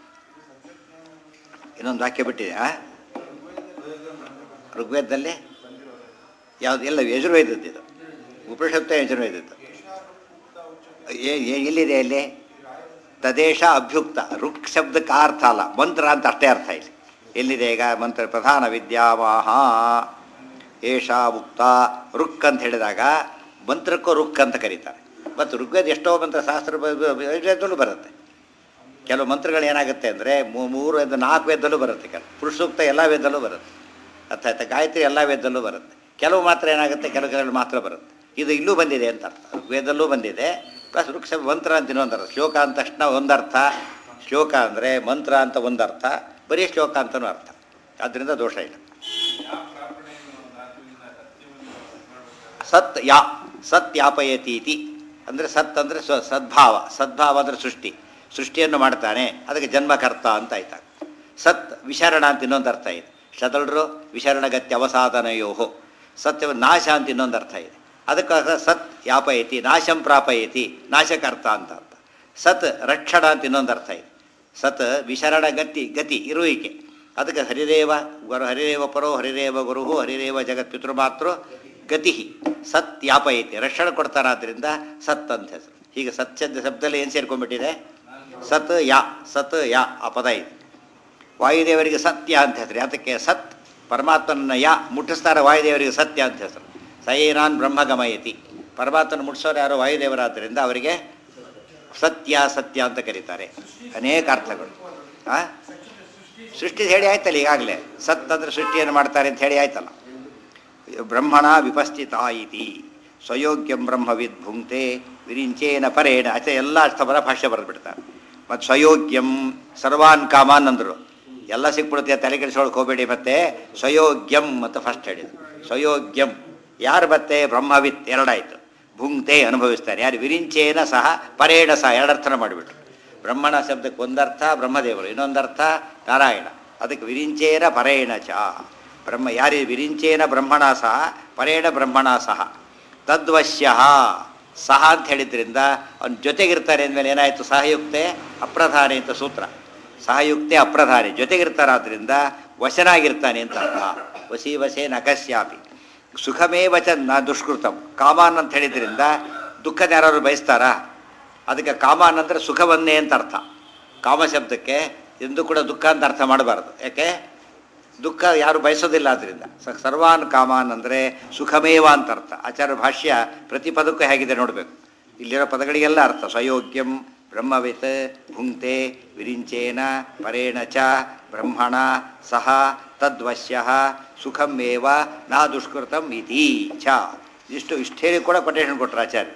Speaker 1: ಇನ್ನೊಂದು ವಾಕ್ಯ ಬಿಟ್ಟಿದೆ ಆ? ಋಗ್ವೇದದಲ್ಲಿ ಯಾವುದು ಎಲ್ಲ ಯಜುರ್ವೇದದ್ದು ಇದು ಉಪನಿಷತ್ತು ಯಜುರ್ವೇದದ್ದು ಏ- ಏ- ಎಲ್ಲಿದೆ ಅಲ್ಲಿ ತದೇಶ ಅಭ್ಯುಕ್ತ ರುಕ್ ಶಬ್ದಕ್ಕೆ ಆ ಅರ್ಥ ಅಲ್ಲ ಮಂತ್ರ ಅಂತ ಅಷ್ಟೇ ಅರ್ಥ ಇಲ್ಲಿ ಎಲ್ಲಿದೆ ಈಗ ಮಂತ್ರ ಪ್ರಧಾನ ವಿದ್ಯಾವಾಹ ಏಷ ಉಕ್ತ ರುಕ್ ಅಂತ ಹೇಳಿದಾಗ ಮಂತ್ರಕ್ಕೂ ರುಕ್ ಅಂತ ಕರೀತಾರೆ ಮತ್ತು ಋಗ್ವೇದ ಎಷ್ಟೋ ಮಂತ್ರ ಶಾಸ್ತ್ರ ವೇದದಲ್ಲೂ ಬರುತ್ತೆ ಕೆಲವು ಮಂತ್ರಗಳು ಏನಾಗುತ್ತೆ ಅಂದರೆ ಮೂರು ವೇದ ನಾಲ್ಕು ವೇದದಲ್ಲೂ ಬರುತ್ತೆ ಕೆಲವು ಪುರುಷ ಸೂಕ್ತ ಎಲ್ಲ ವೇದದಲ್ಲೂ ಬರುತ್ತೆ ಅರ್ಥ ಆಯ್ತಾ ಗಾಯತ್ರಿ ಎಲ್ಲ ವೇದದಲ್ಲೂ ಬರುತ್ತೆ ಕೆಲವು ಮಾತ್ರ ಏನಾಗುತ್ತೆ ಕೆಲವು ಕೆಲವು ಮಾತ್ರ ಬರುತ್ತೆ ಇದು ಇಲ್ಲೂ ಬಂದಿದೆ ಅಂತ ಅರ್ಥ ವೇದಲ್ಲೂ ಬಂದಿದೆ ಪ್ಲಸ್ ವೃಕ್ಷ ಮಂತ್ರ ಅಂತ ಇನ್ನೊಂದರ್ಥ ಶ್ಲೋಕ ಅಂದ ತಕ್ಷಣ ಒಂದರ್ಥ ಶ್ಲೋಕ ಅಂದರೆ ಮಂತ್ರ ಅಂತ ಒಂದರ್ಥ ಬರೀ ಶ್ಲೋಕ ಅಂತನೂ ಅರ್ಥ ಆದ್ದರಿಂದ ದೋಷ ಇಲ್ಲ ಸತ್ ಯಾ ಸತ್ ಯಾಪಯತಿ ಇತಿ ಅಂದರೆ ಸತ್ ಅಂದರೆ ಸ್ವ ಸದ್ಭಾವ ಸದ್ಭಾವ ಅಂದರೆ ಸೃಷ್ಟಿ ಸೃಷ್ಟಿಯನ್ನು ಮಾಡ್ತಾನೆ ಅದಕ್ಕೆ ಜನ್ಮಕರ್ತ ಅಂತ ಆಯ್ತಾಗ ಸತ್ ವಿಶರಣ ಅಂತ ಇನ್ನೊಂದು ಅರ್ಥ ಇದೆ ಶತಳರು ವಿಶರಣಗತ್ಯ ಅವಸಾಧನಯೋಹೋ ಸತ್ಯ ನಾಶ ಅಂತ ಇನ್ನೊಂದು ಅರ್ಥ ಇದೆ ಅದಕ್ಕಾಗ ಸತ್ ಯಾಪಯತಿ ನಾಶಂ ಪ್ರಾಪಯತಿ ನಾಶಕರ್ತ ಅಂತ ಅರ್ಥ ಸತ್ ರಕ್ಷಣ ಅಂತ ಇನ್ನೊಂದು ಅರ್ಥ ಇದೆ ಸತ್ ವಿಶರಣ ಗತಿ ಗತಿ ಇರುವಿಕೆ ಅದಕ್ಕೆ ಹರಿರೇವ ಗುರು ಹರಿರೇವ ಪರೋ ಹರಿರೇವ ಗುರು ಹರಿರೇವ ಜಗತ್ ಪಿತೃಮಾತೃ ಗತಿ ಸತ್ ಯಾಪಯತಿ ರಕ್ಷಣೆ ಕೊಡ್ತಾರಾದ್ರಿಂದ ಸತ್ ಅಂತ ಹೆಸರು ಹೀಗೆ ಸತ್ಯದ ಶಬ್ದದಲ್ಲಿ ಏನು ಸೇರ್ಕೊಂಡ್ಬಿಟ್ಟಿದೆ ಸತ್ ಯಾ ಸತ್ ಯಾ ಆ ಪದ ಇದೆ ವಾಯುದೇವರಿಗೆ ಸತ್ಯ ಅಂತ ಹೆಸರು ಅದಕ್ಕೆ ಸತ್ ಪರಮಾತ್ಮನ ಯಾ ಮುಟ್ಟಿಸ್ತಾರೆ ವಾಯುದೇವರಿಗೆ ಸತ್ಯ ಅಂತ ಹೆಸರು ಸಯೇನಾನ್ ಬ್ರಹ್ಮಗಮಯತಿ ಪರಮಾತ್ಮನ ಮುಟ್ಟಿಸೋರು ಯಾರು ವಾಯುದೇವರಾದ್ದರಿಂದ ಅವರಿಗೆ ಸತ್ಯ ಸತ್ಯ ಅಂತ ಕರೀತಾರೆ ಅನೇಕ ಅರ್ಥಗಳು ಆ ಸೃಷ್ಟಿ ಹೇಳಿ ಆಯ್ತಲ್ಲ ಈಗಾಗಲೇ ಸತ್ ಅಂದರೆ ಸೃಷ್ಟಿಯನ್ನು ಮಾಡ್ತಾರೆ ಅಂತ ಹೇಳಿ ಆಯ್ತಲ್ಲ ಬ್ರಹ್ಮಣ ವಿಪಸ್ಥಿತ ಇತಿ ಸ್ವಯೋಗ್ಯಂ ಬ್ರಹ್ಮವಿದ್ ಭುಂಕ್ತೆ ವಿರಿಂಚೇನ ಪರೇಣ ಅಚ ಎಲ್ಲ ಅಷ್ಟಬರ ಭಾಷ್ಯ ಬರೆದ್ಬಿಡ್ತಾರೆ ಮತ್ತು ಸ್ವಯೋಗ್ಯಂ ಸರ್ವಾನ್ ಕಾಮಾನ್ ಅಂದರು ಎಲ್ಲ ಸಿಕ್ಬಿಡುತ್ತೆ ತಲೆ ಕೆಡಿಸ್ಕೊಳಕ್ಕೆ ಹೋಗಬೇಡಿ ಮತ್ತೆ ಸ್ವಯೋಗ್ಯಂ ಅಂತ ಫಸ್ಟ್ ಹೇಳಿದ್ರು ಸ್ವಯೋಗ್ಯಂ ಯಾರು ಮತ್ತೆ ಬ್ರಹ್ಮವಿತ್ ಎರಡಾಯಿತು ಭುಂಕ್ತೆ ಅನುಭವಿಸ್ತಾರೆ ಯಾರು ವಿರಿಂಚೇನ ಸಹ ಪರೇಣ ಸಹ ಎರಡರ್ಥನ ಮಾಡಿಬಿಟ್ರು ಬ್ರಹ್ಮಣ ಶಬ್ದಕ್ಕೆ ಒಂದರ್ಥ ಬ್ರಹ್ಮದೇವರು ಇನ್ನೊಂದರ್ಥ ನಾರಾಯಣ ಅದಕ್ಕೆ ವಿರಿಂಚೇನ ಪರೇಣ ಚ ಬ್ರಹ್ಮ ಯಾರಿ ವಿರಿಂಚೇನ ಬ್ರಹ್ಮಣ ಸಹ ಪರೇಣ ಬ್ರಹ್ಮಣ ಸಹ ತದ್ವಶ್ಯ ಸಹ ಅಂತ ಹೇಳಿದ್ರಿಂದ ಅವನ ಜೊತೆಗಿರ್ತಾರೆ ಅಂದಮೇಲೆ ಏನಾಯಿತು ಸಹಯುಕ್ತೆ ಅಪ್ರಧಾನಿ ಅಂತ ಸೂತ್ರ ಸಹಯುಕ್ತೆ ಅಪ್ರಧಾನಿ ಜೊತೆಗಿರ್ತಾರಾದ್ರಿಂದ ವಶನಾಗಿರ್ತಾನೆ ಅಂತ ಅರ್ಥ ವಸಿ ವಶೇ ನಕಸ್ಯಾಪಿ ಸುಖಮೇ ವಚನ್ ನ ದುಷ್ಕೃತಂ ಕಾಮಾನ್ ಅಂತ ಹೇಳಿದ್ರಿಂದ ದುಃಖದ ಯಾರು ಬಯಸ್ತಾರಾ ಅದಕ್ಕೆ ಕಾಮಾನ್ ಅಂದರೆ ಸುಖವನ್ನೇ ಅಂತ ಅರ್ಥ ಕಾಮ ಶಬ್ದಕ್ಕೆ ಎಂದೂ ಕೂಡ ದುಃಖ ಅಂತ ಅರ್ಥ ಮಾಡಬಾರ್ದು ಯಾಕೆ ದುಃಖ ಯಾರು ಬಯಸೋದಿಲ್ಲ ಅದರಿಂದ ಸ ಸರ್ವಾನ್ ಕಾಮಾನ್ ಅಂದರೆ ಸುಖಮೇವ ಅಂತ ಅರ್ಥ ಆಚಾರ್ಯ ಭಾಷ್ಯ ಪ್ರತಿ ಪದಕ್ಕೂ ಹೇಗಿದೆ ನೋಡಬೇಕು ಇಲ್ಲಿರೋ ಪದಗಳಿಗೆಲ್ಲ ಅರ್ಥ ಸ್ವಯೋಗ್ಯಂ ಬ್ರಹ್ಮವಿತ್ ಭುಂಕ್ತೆ ವಿರಿಂಚೇನ ಪರೇಣ ಚ ಬ್ರಹ್ಮಣ ಸಹ ತದ್ವಶ್ಯ ಸುಖಮೇವ ನಾ ದುಷ್ಕೃತಂ ಇತಿ ಚ ಇಷ್ಟು ಇಷ್ಟು ಹೇಳಿ ಕೂಡ ಕೊಟೇಶನ್ ಕೊಟ್ಟರು ಆಚಾರ್ಯ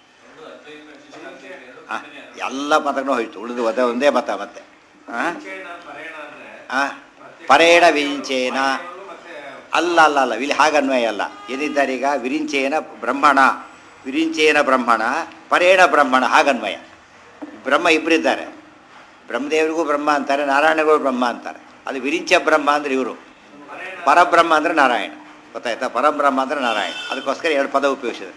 Speaker 1: ಆ, ಎಲ್ಲ ಪದಗಳು ಹೋಯ್ತು ಉಳಿದು ಅದೇ ಒಂದೇ ಮತ ಮತ್ತೆ ಆ? ಆ? ಪರೇಣ ವಿರಿಂಚೇನ ಅಲ್ಲ ಅಲ್ಲ ಅಲ್ಲ ಇಲ್ಲಿ ಹಾಗನ್ವಯ ಅಲ್ಲ ಏನಿದ್ದಾರೆ ಈಗ ವಿರಿಂಚೇನ ಬ್ರಹ್ಮಣ ವಿರಿಂಚೇನ ಬ್ರಹ್ಮಣ ಪರೇಣ ಬ್ರಹ್ಮಣ ಹಾಗನ್ವಯ ಬ್ರಹ್ಮ ಇಬ್ಬರಿದ್ದಾರೆ ಬ್ರಹ್ಮದೇವರಿಗೂ ಬ್ರಹ್ಮ ಅಂತಾರೆ ನಾರಾಯಣಗಳು ಬ್ರಹ್ಮ ಅಂತಾರೆ ಅದು ವಿರಿಂಚ ಬ್ರಹ್ಮ ಅಂದ್ರೆ ಇವರು ಪರಬ್ರಹ್ಮ ಅಂದ್ರೆ ನಾರಾಯಣ ಗೊತ್ತಾಯ್ತಾ ಪರಬ್ರಹ್ಮ ಅಂದ್ರೆ ನಾರಾಯಣ ಅದಕ್ಕೋಸ್ಕರ ಎರಡು ಪದ ಉಪಯೋಗಿಸಿದ್ರೆ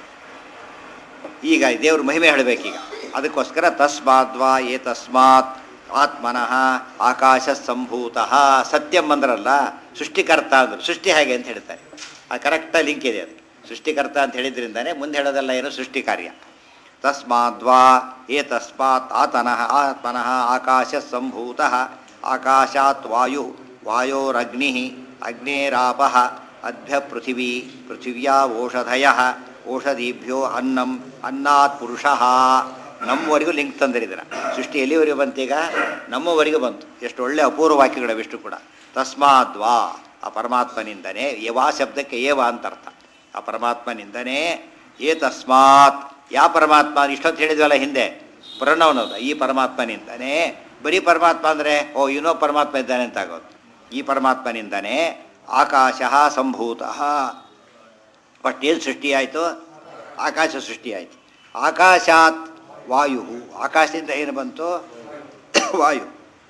Speaker 1: ಈಗ ದೇವ್ರ ಮಹಿಮೆ ಹೇಳಬೇಕೀಗ ಅದಕ್ಕೋಸ್ಕರ ತಸ್ಮಾದ್ವಾ ಏ ತಸ್ಮಾತ್ ಆತ್ಮನಃ ಆಕಾಶ ಸಂಭೂತಃ ಸತ್ಯಂ ಅಂದ್ರಲ್ಲ ಸೃಷ್ಟಿಕರ್ತ ಅಂದರು ಸೃಷ್ಟಿ ಹೇಗೆ ಅಂತ ಹೇಳ್ತಾರೆ ಆ ಕರೆಕ್ಟಾಗಿ ಲಿಂಕ್ ಇದೆ ಅದು ಸೃಷ್ಟಿಕರ್ತ ಅಂತ ಹೇಳಿದ್ರಿಂದಾನೆ ಮುಂದೆ ಹೇಳೋದೆಲ್ಲ ಏನು ಸೃಷ್ಟಿ ಕಾರ್ಯ ತಸ್ಮಾದ್ವಾ ಏ ತಸ್ಮಾತ್ ಆತನಃ ಆತ್ಮನಃ ಆಕಾಶ ಸಂಭೂತಃ ಆಕಾಶಾತ್ ವಾಯು ವಾಯೋರಗ್ನಿ ಅಗ್ನೇರಾಪ ಅದ್ಭ್ಯ ಪೃಥಿವೀ ಪೃಥಿವ್ಯಾ ಓಷಧಯ ಓಷಧೀಭ್ಯೋ ಅನ್ನಂ ಅನ್ನಾತ್ ಪುರುಷಃ ನಮ್ಮವರೆಗೂ ಲಿಂಕ್ ತಂದಿರಿದ್ರ ಸೃಷ್ಟಿ ಎಲ್ಲಿವರೆಗೂ ಬಂತೀಗ ನಮ್ಮವರೆಗೂ ಬಂತು ಎಷ್ಟು ಒಳ್ಳೆ ಅಪೂರ್ವ ವಾಕ್ಯಗಳವಿಷ್ಟು ಕೂಡ ತಸ್ಮಾದ್ವಾ ಆ ಪರಮಾತ್ಮನಿಂದನೇ ಯವಾ ಶಬ್ದಕ್ಕೆ ಏವ ಅಂತ ಅರ್ಥ ಆ ಪರಮಾತ್ಮನಿಂದನೇ ಏ ತಸ್ಮಾತ್ ಯಾವ ಪರಮಾತ್ಮ ಇಷ್ಟೊತ್ತು ಹೇಳಿದ್ವಲ್ಲ ಹಿಂದೆ ಪ್ರಣವನದ ಈ ಪರಮಾತ್ಮನಿಂದನೇ ಬರೀ ಪರಮಾತ್ಮ ಅಂದರೆ ಓ ಇನ್ನೋ ಪರಮಾತ್ಮ ಇದ್ದಾನೆ ಅಂತ ಆಗೋದು ಈ ಪರಮಾತ್ಮನಿಂದನೇ ಆಕಾಶ ಸಂಭೂತ ಬಟ್ ಏನು ಸೃಷ್ಟಿಯಾಯಿತು ಆಕಾಶ ಸೃಷ್ಟಿಯಾಯಿತು ಆಕಾಶಾತ್ ವಾಯು ಆಕಾಶದಿಂದ ಏನು ಬಂತು ವಾಯು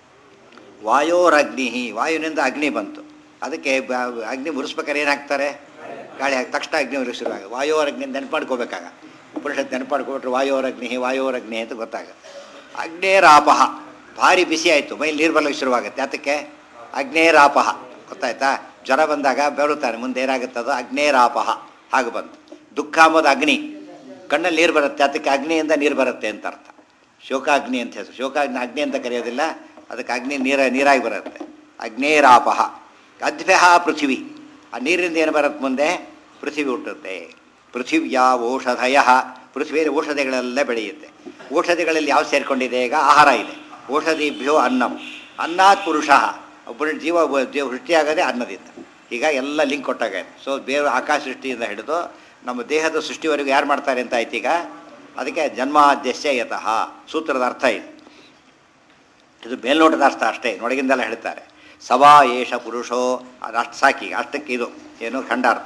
Speaker 1: ವಾಯೋರಗ್ನಿ ವಾಯುವಿನಿಂದ ಅಗ್ನಿ ಬಂತು ಅದಕ್ಕೆ ಬ- ಅಗ್ನಿ ಉರಿಸ್ಬೇಕಾದ್ರೆ ಏನು ಹಾಕ್ತಾರೆ ಗಾಳಿ ಹಾಕಿ ತಕ್ಷಣ ಅಗ್ನಿ ಉರಿಸಿರುವಾಗ ವಾಯೋರಗ್ನಿ ನೆನ್ಪು ಮಾಡ್ಕೋಬೇಕಾಗ ಉಪನಿಷತ್ ನೆನ್ಪು ಮಾಡ್ಕೊಬಿಟ್ರೆ ವಾಯೋರಗ್ನಿ ವಾಯೋರಗ್ನಿ ಅಂತ ಗೊತ್ತಾಗುತ್ತೆ ಅಗ್ನೇರಾಪಹ ಭಾರಿ ಬಿಸಿ ಆಯಿತು ಮೈಲಿ ನೀರು ಬರ್ಲಿಕ್ಕೆ ಶುರುವಾಗುತ್ತೆ ಅದಕ್ಕೆ ಅಗ್ನೇರಾಪಹ ಗೊತ್ತಾಯ್ತಾ ಜ್ವರ ಬಂದಾಗ ಬೆರುತ್ತಾನೆ ಮುಂದೆ ಏನಾಗುತ್ತದೋ ಅಗ್ನೇರಾಪಹ ಹಾಗೆ ಬಂತು ದುಃಖ ಅಂಬೋದು ಅಗ್ನಿ ಕಣ್ಣಲ್ಲಿ ನೀರು ಬರುತ್ತೆ ಅದಕ್ಕೆ ಅಗ್ನಿಯಿಂದ ನೀರು ಬರುತ್ತೆ ಅಂತ ಅರ್ಥ ಶೋಕಾಗ್ನಿ ಅಂತ ಹೆಸರು ಶೋಕಾಗ್ನಿ ಅಗ್ನಿ ಅಂತ ಕರೆಯೋದಿಲ್ಲ ಅದಕ್ಕೆ ಅಗ್ನಿ ನೀರ ನೀರಾಗಿ ಬರುತ್ತೆ ಅಗ್ನೇರಾಪಹ ಅದ್ಭ್ಯ ಪೃಥಿವಿ ಆ ನೀರಿನಿಂದ ಏನು ಬರುತ್ತೆ ಮುಂದೆ ಪೃಥಿವಿ ಹುಟ್ಟುತ್ತೆ ಪೃಥಿವ್ಯಾ ಓಷಧಯ ಪೃಥ್ವಿಯಲ್ಲಿ ಔಷಧಿಗಳೆಲ್ಲ ಬೆಳೆಯುತ್ತೆ ಔಷಧಿಗಳಲ್ಲಿ ಯಾವ ಸೇರಿಕೊಂಡಿದೆ ಈಗ ಆಹಾರ ಇದೆ ಔಷಧಿಭ್ಯೋ ಅನ್ನಂ ಅನ್ನಾತ್ ಪುರುಷ ಒಬ್ಬನ ಜೀವ ಒಬ್ಬ ಜೀವ ಸೃಷ್ಟಿಯಾಗದೆ ಅನ್ನದಿಂದ ಈಗ ಎಲ್ಲ ಲಿಂಕ್ ಕೊಟ್ಟಾಗ ಸೊ ಬೇರೆ ಆಕಾಶ ಸೃಷ್ಟಿಯಿಂದ ಹಿಡಿದು ನಮ್ಮ ದೇಹದ ಸೃಷ್ಟಿವರೆಗೂ ಯಾರು ಮಾಡ್ತಾರೆ ಅಂತ ಆಯ್ತು ಈಗ ಅದಕ್ಕೆ ಜನ್ಮಾದ್ಯಸ್ಯ ಯತಃ ಸೂತ್ರದ ಅರ್ಥ ಇದು ಇದು ಮೇಲ್ನೋಟದ ಅರ್ಥ ಅಷ್ಟೇ ನೊಳಗಿಂದೆಲ್ಲ ಹೇಳ್ತಾರೆ ಸವಾ ಏಷ ಪುರುಷೋ ಅದು ಅಷ್ಟು ಸಾಕಿ ಅಷ್ಟಕ್ಕೆ ಇದು ಏನು ಖಂಡಾರ್ಥ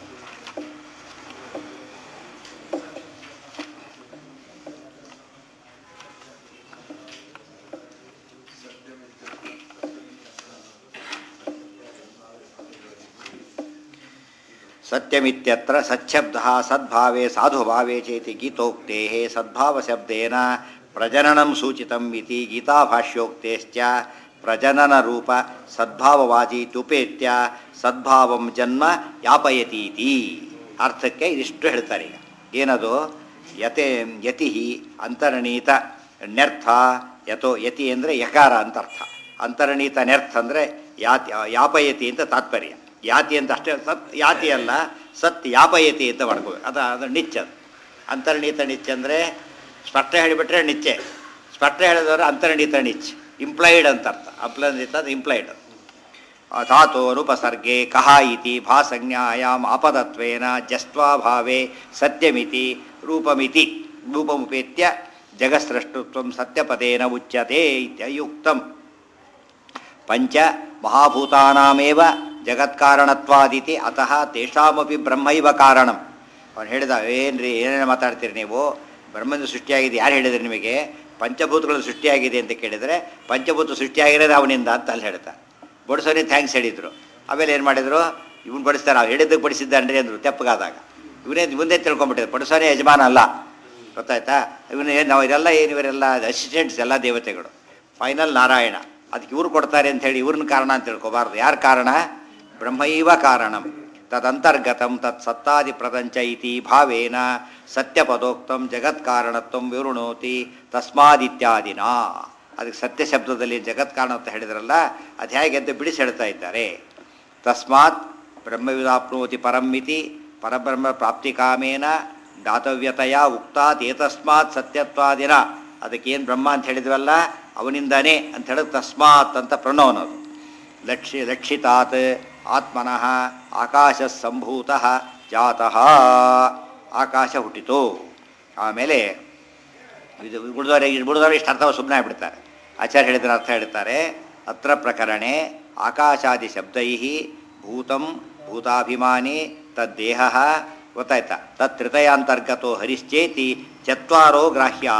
Speaker 1: ಸತ್ಯಮಿತ್ಯತ್ರ ಸಚ್ಛಬ್ದ ಸದ್ಭಾವೇ ಸಾಧುಭಾವೇ ಚೇತಿ ಗೀತೋಕ್ತೆ ಸದ್ಭಾವಶಬ್ದೇನ ಪ್ರಜನನಂ ಸೂಚಿತಂ ಇತಿ ಗೀತಾಭಾಷ್ಯೋಕ್ತೇಶ್ಚ ಪ್ರಜನನ ರೂಪ ಸದ್ಭಾವವಾಚೀತ್ಯುಪೇತ್ಯ ಸದ್ಭಾವಂ ಜನ್ಮ ಯಾಪಯತೀತಿ ಅರ್ಥಕ್ಕೆ ಇದಿಷ್ಟು ಹೇಳ್ತಾರೆ ಈಗ ಏನದು ಯತೆ ಯತಿ ಅಂತರ್ಣೀತ ನ್ಯರ್ಥ ಯಥೋ ಯತಿ ಅಂದರೆ ಯಕಾರ ಅಂತ ಅರ್ಥ ಅಂತರ್ಣೀತ ನ್ಯರ್ಥ ಅಂದರೆ ಯಾತಿ ಯಾಪಯತಿ ಅಂತ ತಾತ್ಪರ್ಯ ಯಾತಿ ಅಂತ ಅಷ್ಟೇ ಸತ್ ಯಾತಿ ಅಲ್ಲ ಸತ್ ಯಾಪಯತಿ ಅಂತ ಮಾಡ್ಕೋಬೇಕು ಅದು ಅದು ನಿಚ್ಚ ಅದು ಅಂತರ್ಣೀತ ನಿಚ್ಚ ಅಂದರೆ ಸ್ಪಷ್ಟ ಹೇಳಿಬಿಟ್ರೆ ನಿಚ್ಚೆ ಸ್ಪಷ್ಟ ಹೇಳಿದವರು ಅಂತರ್ಣೀತ ನಿಚ್ ಇಂಪ್ಲೈಡ್ ಅಂತ ಅರ್ಥ ಅಪ್ಲಂದಿತ ಅದು ಇಂಪ್ಲೈಡ್ ಧಾತು ಅನುಪಸರ್ಗೆ ಕಹ ಇತಿ ಭಾಸಂಜ್ಞಾಯಾಮ್ ಆಪದತ್ವೇನ ಜಸ್ತ್ವಾಭಾವೇ ಸತ್ಯಮಿತಿ ರೂಪಮಿತಿ ರೂಪಮುಪೇತ್ಯ ಜಗತ್ಸೃಷ್ಟುತ್ವಂ ಸತ್ಯಪದೇನ ಉಚ್ಯತೆ ಇತ್ಯಯುಕ್ತಂ ಪಂಚ ಮಹಾಭೂತಾನಾಮೇವ ಜಗತ್ಕಾರಣತ್ವಾದಿತಿ ಅತಃ ತೇಷಾಮಪಿ ಬ್ರಹ್ಮೈವ ಕಾರಣಂ ಅವನು ಹೇಳಿದ ಏನ್ರಿ ಏನೇನು ಮಾತಾಡ್ತೀರಿ ನೀವು ಬ್ರಹ್ಮನ ಸೃಷ್ಟಿಯಾಗಿದೆ ಯಾರು ಹೇಳಿದ್ರು ನಿಮಗೆ ಪಂಚಭೂತಗಳು ಸೃಷ್ಟಿಯಾಗಿದೆ ಅಂತ ಕೇಳಿದರೆ ಪಂಚಭೂತ ಸೃಷ್ಟಿಯಾಗಿರೋದು ಅವನಿಂದ ಅಂತ ಅಲ್ಲಿ ಹೇಳ್ತಾ ಬಡಿಸೋನೇ ಥ್ಯಾಂಕ್ಸ್ ಹೇಳಿದರು ಆಮೇಲೆ ಏನು ಮಾಡಿದರು ಇವ್ನು ಬಡಿಸ್ತಾರೆ ಅವ್ರು ಹೇಳಿದ್ದಕ್ಕೆ ಬಡಿಸಿದ್ದಾನ್ರಿ ಅಂದರು ತೆಪ್ಪಗಾದಾಗ ಇವನೇ ಮುಂದೆ ತಿಳ್ಕೊಂಬಿಟ್ಟಿದ್ರು ಬಡಿಸೋನೇ ಯಜಮಾನ ಅಲ್ಲ ಗೊತ್ತಾಯ್ತಾ ಇವನು ಏನು ನಾವು ಇದೆಲ್ಲ ಏನು ಇವರೆಲ್ಲ ಅಸಿಸ್ಟೆಂಟ್ಸ್ ಎಲ್ಲ ದೇವತೆಗಳು ಫೈನಲ್ ನಾರಾಯಣ ಅದಕ್ಕೆ ಇವ್ರು ಕೊಡ್ತಾರೆ ಅಂತ ಹೇಳಿ ಇವ್ರನ್ನ ಕಾರಣ ಅಂತ ತಿಳ್ಕೊಬಾರ್ದು ಯಾರು ಕಾರಣ ಬ್ರಹ್ಮೈವ ಕಾರಣಂ ತದಂತರ್ಗತಂ ತತ್ ಸತ್ತಾದಿ ಪ್ರಪಂಚ ಇತಿ ಭಾವೇನ ಸತ್ಯಪದೋಕ್ತಂ ಜಗತ್ಕಾರಣತ್ವಂ ವಿವೃಣೋತಿ ತಸ್ಮಾದಿತ್ಯಾದಿನ ಅದಕ್ಕೆ ಸತ್ಯ ಶಬ್ದದಲ್ಲಿ ಜಗತ್ಕಾರಣ ಅಂತ ಹೇಳಿದ್ರಲ್ಲ ಅದು ಹೇಗೆ ಅಂತ ಬಿಡಿಸಿ ಹೇಳ್ತಾ ಇದ್ದಾರೆ ತಸ್ಮಾತ್ ಬ್ರಹ್ಮವಿದಾಪ್ನೋತಿ ಪರಮಿತಿ ಪರಬ್ರಹ್ಮ ಪ್ರಾಪ್ತಿಕಾಮೇನ ದಾತವ್ಯತೆಯ ಉಕ್ತಾತ್ ಏತಸ್ಮಾತ್ ಸತ್ಯತ್ವಾದಿನ ಅದಕ್ಕೇನು ಬ್ರಹ್ಮ ಅಂತ ಹೇಳಿದ್ವಲ್ಲ ಅವನಿಂದಾನೇ ಅಂತ ಹೇಳೋದು ತಸ್ಮಾತ್ ಅಂತ ಪ್ರಣವನದು ಲಕ್ಷಿ ಲಕ್ಷಿತಾತ್ ಆತ್ಮನಃ ಆಕಾಶ ಸಂಭೂತ ಜಾತಃ ಆಕಾಶ ಹುಟ್ಟಿತು ಆಮೇಲೆ ಇದು ಉಳಿದವರೆ ಉಳಿದವರು ಇಷ್ಟು ಅರ್ಥ ಸುಮ್ಮನೆ ಆಗ್ಬಿಡ್ತಾರೆ ಆಚಾರ್ಯ ಹೇಳಿದ್ರೆ ಅರ್ಥ ಹೇಳ್ತಾರೆ ಅತ್ರ ಪ್ರಕರಣೆ ಆಕಾಶಾದಿ ಶಬ್ದೈ ಭೂತಂ ಭೂತಾಭಿಮಾನಿ ತದ್ದೇಹ ಗೊತ್ತಾಯ್ತಾ ತತ್ ತ್ರಿತಯಾಂತರ್ಗತೋ ಹರಿಶ್ಚೇತಿ ಚತ್ವಾರೋ ಗ್ರಾಹ್ಯಾ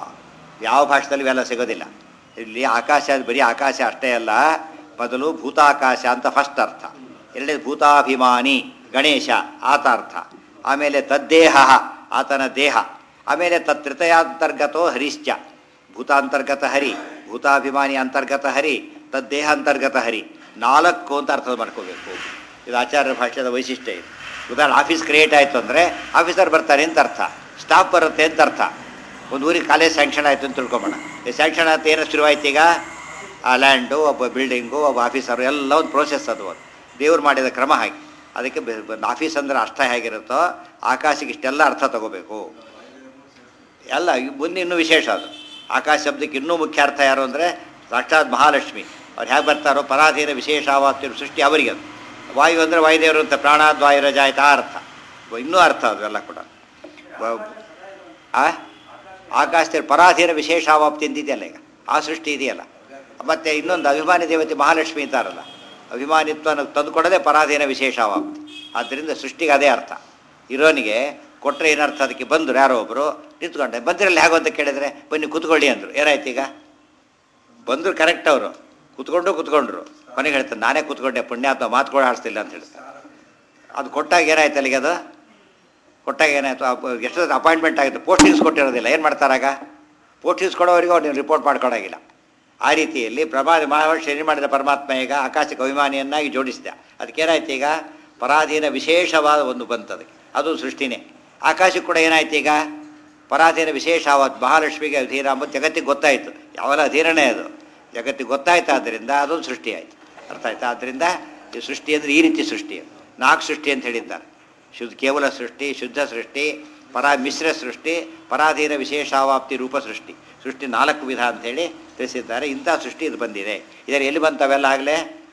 Speaker 1: ಯಾವ ಭಾಷೆದಲ್ಲಿ ಇವೆಲ್ಲ ಸಿಗೋದಿಲ್ಲ ಇಲ್ಲಿ ಆಕಾಶ ಬರೀ ಆಕಾಶ ಅಷ್ಟೇ ಅಲ್ಲ ಮೊದಲು ಭೂತಾಕಾಶ ಅಂತ ಫಸ್ಟ್ ಅರ್ಥ ಎರಡನೇದು ಭೂತಾಭಿಮಾನಿ ಗಣೇಶ ಆತ ಅರ್ಥ ಆಮೇಲೆ ತದ್ದೇಹ ಆತನ ದೇಹ ಆಮೇಲೆ ತತ್ರಿತಯಾಂತರ್ಗತೋ ಹರಿಶ್ಚ ಭೂತಾಂತರ್ಗತ ಹರಿ ಭೂತಾಭಿಮಾನಿ ಅಂತರ್ಗತ ಹರಿ ತದ್ದೇಹ ಅಂತರ್ಗತ ಹರಿ ನಾಲ್ಕು ಅಂತ ಅರ್ಥ ಮಾಡ್ಕೋಬೇಕು ಇದು ಆಚಾರ್ಯ ಭಾಷೆದ ವೈಶಿಷ್ಟ್ಯ ಇದು ಉದಾಹರಣೆ ಆಫೀಸ್ ಕ್ರಿಯೇಟ್ ಆಯಿತು ಅಂದರೆ ಆಫೀಸರ್ ಬರ್ತಾರೆ ಅಂತ ಅರ್ಥ ಸ್ಟಾಫ್ ಬರುತ್ತೆ ಅಂತ ಅರ್ಥ ಒಂದು ಊರಿಗೆ ಕಾಲೇಜ್ ಸ್ಯಾಂಕ್ಷನ್ ಆಯಿತು ಅಂತ ತಿಳ್ಕೊಬೋಣ ಈ ಸ್ಯಾಂಕ್ಷನ್ ಆಯ್ತು ಏನೋ ಶುರುವಾಯ್ತು ಈಗ ಆ ಲ್ಯಾಂಡು ಒಬ್ಬ ಬಿಲ್ಡಿಂಗು ಒಬ್ಬ ಆಫೀಸರು ಎಲ್ಲ ಒಂದು ಪ್ರೋಸೆಸ್ ಅದು ಅದು ದೇವ್ರು ಮಾಡಿದ ಕ್ರಮ ಹಾಗೆ ಅದಕ್ಕೆ ಬೆ- ಬೆ- ಆಫೀಸ್ ಅಂದ್ರೆ ಅರ್ಥ ಹೇಗಿರುತ್ತೋ ಆಕಾಶಕ್ಕೆ ಇಷ್ಟೆಲ್ಲ ಅರ್ಥ ತಗೋಬೇಕು ಎಲ್ಲ ಈ ಮುಂದೆ ಇನ್ನೂ ವಿಶೇಷ ಅದು ಆಕಾಶ ಶಬ್ದಕ್ಕೆ ಇನ್ನೂ ಮುಖ್ಯ ಅರ್ಥ ಯಾರು ಅಂದರೆ ಸಾಕ್ಷಾತ್ ಮಹಾಲಕ್ಷ್ಮಿ ಅವ್ರು ಹೇಗೆ ಬರ್ತಾರೋ ಪರಾಧೀನ ವಿಶೇಷವಾಗ್ತಿರೋ ಸೃಷ್ಟಿ ಅವರಿಗೆ ಅದು ವಾಯು ಅಂದರೆ ವಾಯುದೇವರು ಅಂತ ಪ್ರಾಣಾದ್ವಾಯು ರಜಾಯ್ತ ಆ ಅರ್ಥ ಇನ್ನೂ ಅರ್ಥ ಅದು ಎಲ್ಲ ಕೂಡ ವ- ಆ ಆಕಾಶದಲ್ಲಿ ಪರಾಧೀನ ವಿಶೇಷಾವಾಪ್ತಿ ಅಂತಿದೆಯಲ್ಲ ಈಗ ಆ ಸೃಷ್ಟಿ ಇದೆಯಲ್ಲ ಮತ್ತು ಇನ್ನೊಂದು ಅಭಿಮಾನಿ ದೇವತೆ ಮಹಾಲಕ್ಷ್ಮಿ ಅಂತಾರಲ್ಲ ಅಭಿಮಾನಿತ್ವನ ತಂದುಕೊಡೋದೇ ಪರಾಧೀನ ವಿಶೇಷಾವಾಪ್ತಿ ಆದ್ದರಿಂದ ಸೃಷ್ಟಿಗೆ ಅದೇ ಅರ್ಥ ಇರೋನಿಗೆ ಕೊಟ್ಟರೆ ಏನರ್ಥ ಅದಕ್ಕೆ ಬಂದರು ಯಾರೋ ಒಬ್ಬರು ನಿಂತ್ಕೊಂಡೆ ಬಂದಿರಲ್ಲ ಹೇಗೋ ಅಂತ ಕೇಳಿದರೆ ಬನ್ನಿ ಕೂತ್ಕೊಳ್ಳಿ ಅಂದರು ಏನಾಯ್ತು ಈಗ ಬಂದರು ಕರೆಕ್ಟ್ ಅವರು ಕೂತ್ಕೊಂಡು ಕೂತ್ಕೊಂಡ್ರು ಕೊನೆಗೆ ಹೇಳ್ತಾರೆ ನಾನೇ ಕೂತ್ಕೊಂಡೆ ಪುಣ್ಯಾತ್ಮ ಮಾತುಗಳು ಆಡಿಸ್ತಿಲ್ಲ ಅಂತ ಹೇಳ್ತಾರೆ ಅದು ಕೊಟ್ಟಾಗ ಏನಾಯ್ತು ಅಲ್ಲಿಗೆ ಅದು ಕೊಟ್ಟಾಗ ಏನಾಯಿತು ಎಷ್ಟೊತ್ತು ಅಪಾಯಿಂಟ್ಮೆಂಟ್ ಆಗಿತ್ತು ಪೋಸ್ಟಿಂಗ್ಸ್ ಕೊಟ್ಟಿರೋದಿಲ್ಲ ಏನು ಮಾಡ್ತಾರಾಗ ಪೋಸ್ಟಿಂಗ್ಸ್ ಕೊಡೋವರೆಗೂ ಅವ್ರು ನೀವು ರಿಪೋರ್ಟ್ ಮಾಡ್ಕೊಡೋಗಿಲ್ಲ ಆ ರೀತಿಯಲ್ಲಿ ಪ್ರಮಾ ಮಹಾವರ್ಷ ಏನು ಮಾಡಿದ ಪರಮಾತ್ಮ ಈಗ ಆಕಾಶಕ್ಕೆ ಅಭಿಮಾನಿಯನ್ನಾಗಿ ಜೋಡಿಸಿದ ಅದಕ್ಕೇನಾಯ್ತು ಈಗ ಪರಾಧೀನ ವಿಶೇಷವಾದ ಒಂದು ಬಂತು ಅದಕ್ಕೆ ಅದು ಸೃಷ್ಟಿನೇ ಆಕಾಶಕ್ಕೆ ಕೂಡ ಏನಾಯ್ತು ಈಗ ಪರಾಧೀನ ವಿಶೇಷವಾದ ಮಹಾಲಕ್ಷ್ಮಿಗೆ ಅಧೀನ ಅಂಬುದು ಜಗತ್ತಿಗೆ ಗೊತ್ತಾಯಿತು ಯಾವೆಲ್ಲ ಅಧೀನನೇ ಅದು ಜಗತ್ತಿಗೆ ಗೊತ್ತಾಯ್ತು ಆದ್ದರಿಂದ ಅದೊಂದು ಸೃಷ್ಟಿ ಆಯಿತು ಅರ್ಥ ಆಯ್ತಾ ಆದ್ದರಿಂದ ಈ ಸೃಷ್ಟಿ ಅಂದರೆ ಈ ರೀತಿ ಸೃಷ್ಟಿ ನಾಲ್ಕು ಸೃಷ್ಟಿ ಅಂತ ಹೇಳಿದ್ದಾರೆ ಶುದ್ಧ ಕೇವಲ ಸೃಷ್ಟಿ ಶುದ್ಧ ಸೃಷ್ಟಿ ಪರಾ ಮಿಶ್ರ ಸೃಷ್ಟಿ ಪರಾಧೀನ ವಿಶೇಷಾವಾಪ್ತಿ ರೂಪ ಸೃಷ್ಟಿ ಸೃಷ್ಟಿ ನಾಲ್ಕು ವಿಧ ಅಂಥೇಳಿ ತಿಳಿಸಿದ್ದಾರೆ ಇಂಥ ಸೃಷ್ಟಿ ಇದು ಬಂದಿದೆ ಇದರ ಎಲ್ಲಿ ಬಂತವೆಲ್ಲ ಆಗಲೇ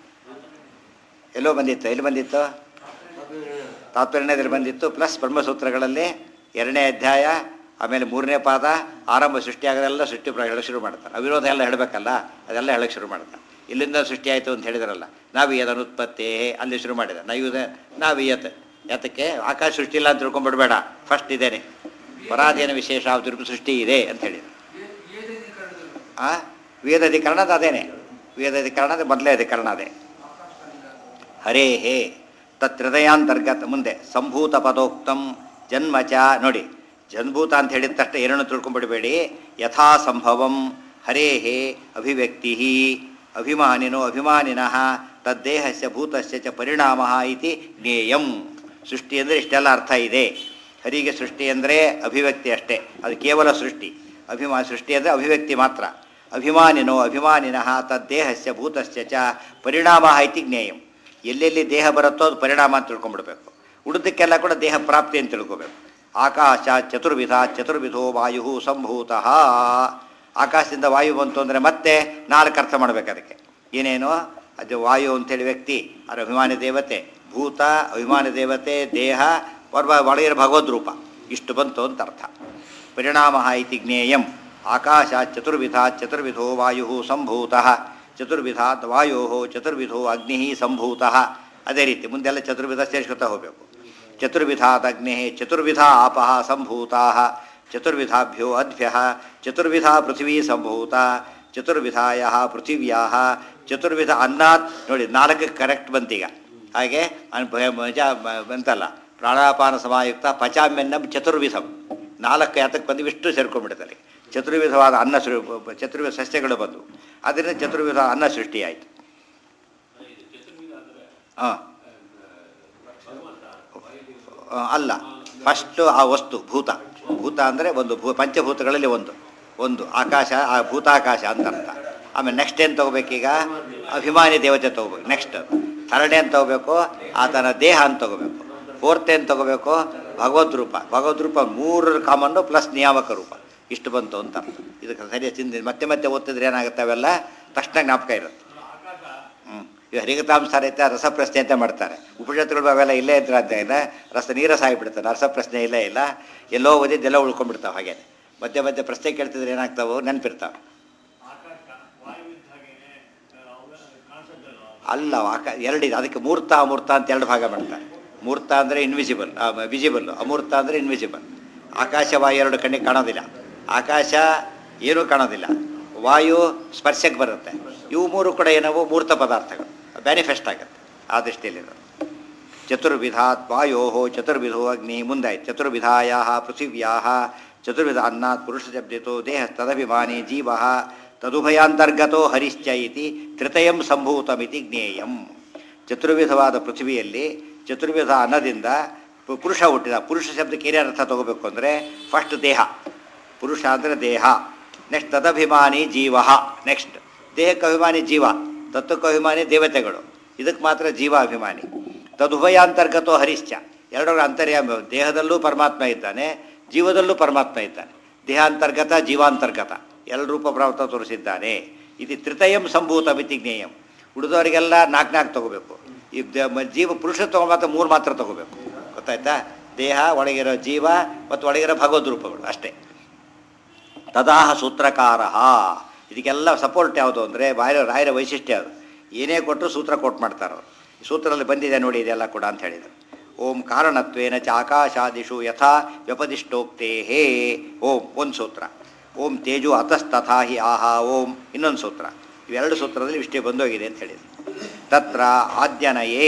Speaker 1: ಎಲ್ಲೋ ಬಂದಿತ್ತು ಎಲ್ಲಿ ಬಂದಿತ್ತು ತಾತ್ಪರ್ಯದಲ್ಲಿ ಬಂದಿತ್ತು ಪ್ಲಸ್ ಬ್ರಹ್ಮಸೂತ್ರಗಳಲ್ಲಿ ಎರಡನೇ ಅಧ್ಯಾಯ ಆಮೇಲೆ ಮೂರನೇ ಪಾದ ಆರಂಭ ಸೃಷ್ಟಿಯಾಗೋದೆಲ್ಲ ಸೃಷ್ಟಿ ಪ್ರ ಹೇಳಕ್ಕೆ ಶುರು ಮಾಡ್ತಾರೆ ಅವಿರೋಧ ಎಲ್ಲ ಹೇಳಬೇಕಲ್ಲ ಅದೆಲ್ಲ ಹೇಳಕ್ಕೆ ಶುರು ಮಾಡ್ತಾರೆ ಇಲ್ಲಿಂದ ಸೃಷ್ಟಿ ಆಯಿತು ಅಂತ ಹೇಳಿದ್ರಲ್ಲ ನಾವಿಯದ ಉತ್ಪತ್ತಿ ಅಲ್ಲಿ ಶುರು ಮಾಡಿದ ನಯುದ ನಾವಿಯತ್ ಯಾತಕ್ಕೆ ಆಕಾಶ ಸೃಷ್ಟಿ ಇಲ್ಲ ಅಂತ ತಿಳ್ಕೊಂಡ್ಬಿಡ್ಬೇಡ ಫಸ್ಟ್ ಇದೇನೆ ಪರಾಧೀನ ವಿಶೇಷ ತಿರುಪು ಸೃಷ್ಟಿ ಇದೆ ಅಂತ ಹೇಳಿದ್ರು ಆ ವೇದಾಧಿಕರಣದ ಅದೇನೆ ವೇದಾಧಿಕರಣದ ಮೊದಲೇ ಅಧಿಕರಣ ಅದೇ ಹರೇ ಹೇ ತತ್ಹೃದಯಾಂತರ್ಗತ ಮುಂದೆ ಸಂಭೂತ ಪದೋಕ್ತಂ ಜನ್ಮಚ ನೋಡಿ ಜನ್ಭೂತ ಅಂತ ಹೇಳಿದ ತಕ್ಷಣ ಏನನ್ನು ತಿಳ್ಕೊಂಡ್ಬಿಡಬೇಡಿ ಯಥಾ ಸಂಭವಂ ಹರೇ ಹೇ ಅಭಿವ್ಯಕ್ತಿ ಅಭಿಮಾನಿನೋ ಅಭಿಮಾನಿನಃ ತದ್ದೇಹಸ್ಯ ಭೂತಸ್ಯ ಚ ಪರಿಣಾಮ ಇತಿ ಜ್ಞೇಯಂ ಸೃಷ್ಟಿ ಅಂದರೆ ಇಷ್ಟೆಲ್ಲ ಅರ್ಥ ಇದೆ ಹರಿಗೆ ಸೃಷ್ಟಿ ಅಂದರೆ ಅಭಿವ್ಯಕ್ತಿ ಅಷ್ಟೇ ಅದು ಕೇವಲ ಸೃಷ್ಟಿ ಅಭಿಮಾ ಸೃಷ್ಟಿ ಅಂದರೆ ಅಭಿವ್ಯಕ್ತಿ ಮಾತ್ರ ಅಭಿಮಾನಿನೋ ಅಭಿಮಾನಿನಃ ತದ್ದೇಹಸ್ಯ ಭೂತಸ್ಯ ಚ ಪರಿಣಾಮ ಇತಿ ಜ್ಞೇಯಂ ಎಲ್ಲೆಲ್ಲಿ ದೇಹ ಬರುತ್ತೋ ಅದು ಪರಿಣಾಮ ಅಂತ ತಿಳ್ಕೊಂಡ್ಬಿಡ್ಬೇಕು ಉಳಿದಕ್ಕೆಲ್ಲ ಕೂಡ ದೇಹ ಪ್ರಾಪ್ತಿ ಅಂತ ತಿಳ್ಕೊಬೇಕು ಆಕಾಶ ಚತುರ್ವಿಧ ಚತುರ್ವಿಧೋ ವಾಯು ಸಂಭೂತಃ ಆಕಾಶದಿಂದ ವಾಯು ಬಂತು ಅಂದರೆ ಮತ್ತೆ ನಾಲ್ಕು ಅರ್ಥ ಮಾಡಬೇಕು ಅದಕ್ಕೆ ಏನೇನು ಅದು ವಾಯು ಅಂತೇಳಿ ವ್ಯಕ್ತಿ ಅದರ ಅಭಿಮಾನಿ ದೇವತೆ ಭೂತ ಅಭಿಮಾನಿ ದೇವತೆ ದೇಹ ವರ್ವ ಒಳಗಿರೋ ಭಗವದ್ ರೂಪ ಇಷ್ಟು ಬಂತು ಅಂತ ಅರ್ಥ ಪರಿಣಾಮ ಇತಿ ಜ್ಞೇಯಂ ಆಕಾಶ ಚತುರ್ವಿಧ ಚತುರ್ವಿಧೋ ವಾಯು ಸಂಭೂತಃ ಚತುರ್ವಿಧಾತ್ ವಾಯೋ ಚತುರ್ವಿಧೋ ಅಗ್ನಿ ಸಂಭೂತಃ ಅದೇ ರೀತಿ ಮುಂದೆಲ್ಲ ಚತುರ್ವಿಧ ಸೇರಿಸ್ಕೊತಾ ಹೋಗಬೇಕು ಚತುರ್ವಿಧಾತ್ ಅಗ್ನಿ ಚತುರ್ವಿಧ ಆಪಃ ಸಂಭೂತಾ ಚತುರ್ವಿಧಾಭ್ಯೋ ಅದ್ಭ್ಯ ಚತುರ್ವಿಧ ಪೃಥಿವೀ ಸಂಭೂತ ಚತುರ್ವಿಧಾಯ ಪೃಥಿವ್ಯಾ ಚತುರ್ವಿಧ ಅನ್ನಾತ್ ನೋಡಿ ನಾಲ್ಕು ಕರೆಕ್ಟ್ ಬಂತೀಗ ಹಾಗೆ ಅನ್- ಭಯ- ಮಜ ಮ- ಬಂತಲ್ಲ ಪ್ರಾಣಾಪಾನ ಸಮಾಯುಕ್ತ ಪಚಾಮ್ಯನ್ನಂ ಚತುರ್ವಿಧಂ ನಾಲ್ಕು ಯಾತಕ್ಕೆ ಬಂದು ಇಷ್ಟು ಸೇರ್ಕೊಂಡ್ಬಿಡ್ತಾರೆ ಚತುರ್ವಿಧವಾದ ಅನ್ನ ಸೃ ಚತುರ್ವಿಧ ಸಸ್ಯಗಳು ಬಂದು ಅದರಿಂದ ಚತುರ್ವಿಧ ಅನ್ನ ಸೃಷ್ಟಿಯಾಯಿತು ಹಾಂ ಅಲ್ಲ ಫಸ್ಟು ಆ ವಸ್ತು ಭೂತ ಭೂತ ಅಂದರೆ ಒಂದು ಭೂ ಪಂಚಭೂತಗಳಲ್ಲಿ ಒಂದು ಒಂದು ಆಕಾಶ ಆ ಭೂತಾಕಾಶ ಅಂತ ಅರ್ಥ ಆಮೇಲೆ ನೆಕ್ಸ್ಟ್ ಏನು ತಗೋಬೇಕೀಗ ಅಭಿಮಾನಿ ದೇವತೆ ತಗೋಬೇಕು ನೆಕ್ಸ್ಟ್ ಥರ್ಡ್ ಏನು ತಗೋಬೇಕು ಆತನ ದೇಹ ಅಂತ ತಗೋಬೇಕು ಫೋರ್ತ್ ಏನು ತಗೋಬೇಕು ಭಗವದ್ ರೂಪ ಭಗವದ್ ರೂಪ ಮೂರರ ಕಾಮನ್ನು ಪ್ಲಸ್ ನಿಯಾಮಕ ರೂಪ ಇಷ್ಟು ಬಂತು ಅಂತ ಅರ್ಥ ಇದಕ್ಕೆ ಸರಿಯಾಗಿ ಚಿಂತೆ ಮತ್ತೆ ಮತ್ತೆ ಓದ್ತಿದ್ರೆ ಏನಾಗುತ್ತೆ ಅವೆಲ್ಲ ತಕ್ಷಣ ಜ್ಞಾಪಕ ಇರುತ್ತೆ ಹ್ಞೂ ಈಗ ಹರಿಗತಾಂಸಾರ ಐತೆ ರಸಪ್ರಶ್ನೆ ಅಂತ ಮಾಡ್ತಾರೆ ಉಪನಿಷತ್ತುಗಳು ಅವೆಲ್ಲ ಇಲ್ಲೇ ಇದ್ರೆ ಅಂತ ಇದೆ ರಸ ನೀರಸ ಆಗಿಬಿಡ್ತಾರೆ ರಸಪ್ರಶ್ನೆ ಇಲ್ಲೇ ಇಲ್ಲ ಎಲ್ಲೋ ಓದಿದ್ದೆಲ್ಲ ಉಳ್ಕೊಂಡ್ಬಿಡ್ತಾವೆ ಹಾಗೆ ಮಧ್ಯೆ ಮಧ್ಯೆ ಪ್ರಶ್ನೆ ಕೇಳ್ತಿದ್ರೆ ಏನಾಗ್ತಾವೆ ನೆನಪಿರ್ತಾವೆ ಅಲ್ಲ ಆಕ ಎರಡಿದೆ ಅದಕ್ಕೆ ಮೂರ್ತ ಅಮೂರ್ತ ಅಂತ ಎರಡು ಭಾಗ ಮಾಡ್ತಾರೆ ಮೂರ್ತ ಅಂದರೆ ಇನ್ವಿಸಿಬಲ್ ವಿಜಿಬಲ್ ಅಮೂರ್ತ ಅಂದರೆ ಇನ್ವಿಸಿಬಲ್ ಆಕಾಶವಾಯು ಎರಡು ಕಣ್ಣಿಗೆ ಕಾಣೋದಿಲ್ಲ ಆಕಾಶ ಏನೂ ಕಾಣೋದಿಲ್ಲ ವಾಯು ಸ್ಪರ್ಶಕ್ಕೆ ಬರುತ್ತೆ ಇವು ಮೂರು ಕೂಡ ಏನವು ಮೂರ್ತ ಪದಾರ್ಥಗಳು ಮ್ಯಾನಿಫೆಸ್ಟ್ ಆಗುತ್ತೆ ಆ ದೃಷ್ಟಿಯಲ್ಲಿ ಚತುರ್ವಿಧಾತ್ ವಾಯೋ ಚತುರ್ವಿಧೋ ಅಗ್ನಿ ಮುಂದಾಯ್ತು ಚತುರ್ವಿಧಾಯ ಪೃಥಿವ್ಯಾ ಚತುರ್ವಿಧ ಅನ್ನಾತ್ ಪುರುಷ ಶಬ್ದಿತೋ ದೇಹ ತದಭಿಮಾನಿ ಜೀವ ತದುಭಯಾಂತರ್ಗತೋ ಹರಿಶ್ಚ ಇತಿ ತ್ರಿತಯಂ ಸಂಭೂತಮಿತಿ ಜ್ಞೇಯಂ ಚತುರ್ವಿಧವಾದ ಪೃಥ್ವಿಯಲ್ಲಿ ಚತುರ್ವಿಧ ಅನ್ನದಿಂದ ಪು- ಪುರುಷ ಹುಟ್ಟಿದ ಪುರುಷ ಶಬ್ದಕ್ಕೆ ಏನೇ ಅರ್ಥ ತಗೋಬೇಕು ಅಂದರೆ ಫಸ್ಟ್ ದೇಹ ಪುರುಷ ಅಂದರೆ ದೇಹ ನೆಕ್ಸ್ಟ್ ತದಭಿಮಾನಿ ಜೀವ ನೆಕ್ಸ್ಟ್ ದೇಹಕ್ಕೆ ಅಭಿಮಾನಿ ಜೀವ ತತ್ವಕ್ಕೆ ಅಭಿಮಾನಿ ದೇವತೆಗಳು ಇದಕ್ಕೆ ಮಾತ್ರ ಜೀವ ಅಭಿಮಾನಿ ತದುಭಯಾಂತರ್ಗತೋ ಹರಿಶ್ಚ ಎರಡರ ಅಂತರ್ಯಾಮ ದೇಹದಲ್ಲೂ ಪರಮಾತ್ಮ ಇದ್ದಾನೆ ಜೀವದಲ್ಲೂ ಪರಮಾತ್ಮ ಇದ್ದಾನೆ ದೇಹಾಂತರ್ಗತ ಜೀವಾಂತರ್ಗತ ಎರಡು ರೂಪ ಪ್ರಾಪ್ತ ತೋರಿಸಿದ್ದಾನೆ ಇದು ತ್ರಿತಯಂ ಸಂಭೂತ ಮಿತಿ ಜ್ಞೇಯಂ ಉಳಿದವರಿಗೆಲ್ಲ ನಾಲ್ಕು ನಾಲ್ಕು ತಗೋಬೇಕು ಈ ದ- ಮ- ಜೀವ ಪುರುಷ ತಗೋ ಮಾತ್ರ ಮೂರು ಮಾತ್ರ ತಗೋಬೇಕು ಗೊತ್ತಾಯ್ತಾ ದೇಹ ಒಳಗಿರೋ ಜೀವ ಮತ್ತು ಒಳಗಿರೋ ಭಗವದ್ ರೂಪಗಳು ಅಷ್ಟೇ ತದಾಹ ಸೂತ್ರಕಾರ ಇದಕ್ಕೆಲ್ಲ ಸಪೋರ್ಟ್ ಯಾವುದು ಅಂದರೆ ಬಾಯ ರಾಯರ ವೈಶಿಷ್ಟ್ಯ ಅದು ಏನೇ ಕೊಟ್ಟರು ಸೂತ್ರ ಕೊಟ್ಟು ಮಾಡ್ತಾರೆ ಅವರು ಸೂತ್ರದಲ್ಲಿ ಬಂದಿದೆ ನೋಡಿ ಇದೆಲ್ಲ ಕೂಡ ಅಂತ ಹೇಳಿದರು ಓಂ ಕಾರಣತ್ವೇನ ಚ ಆಕಾಶಾದಿಷು ಯಥಾ ವ್ಯಪದಿಷ್ಟೋಕ್ತೇ ಹೇ ಓಂ ಒಂದು ಸೂತ್ರ ಓಂ ತೇಜು ಅತಸ್ತಥಾ ಹಿ ಆಹಾ ಓಂ ಇನ್ನೊಂದು ಸೂತ್ರ ಇವೆರಡು ಸೂತ್ರದಲ್ಲಿ ಇಷ್ಟೇ ಬಂದೋಗಿದೆ ಅಂತ ಹೇಳಿದರು ತತ್ರ ಆದ್ಯನಯೇ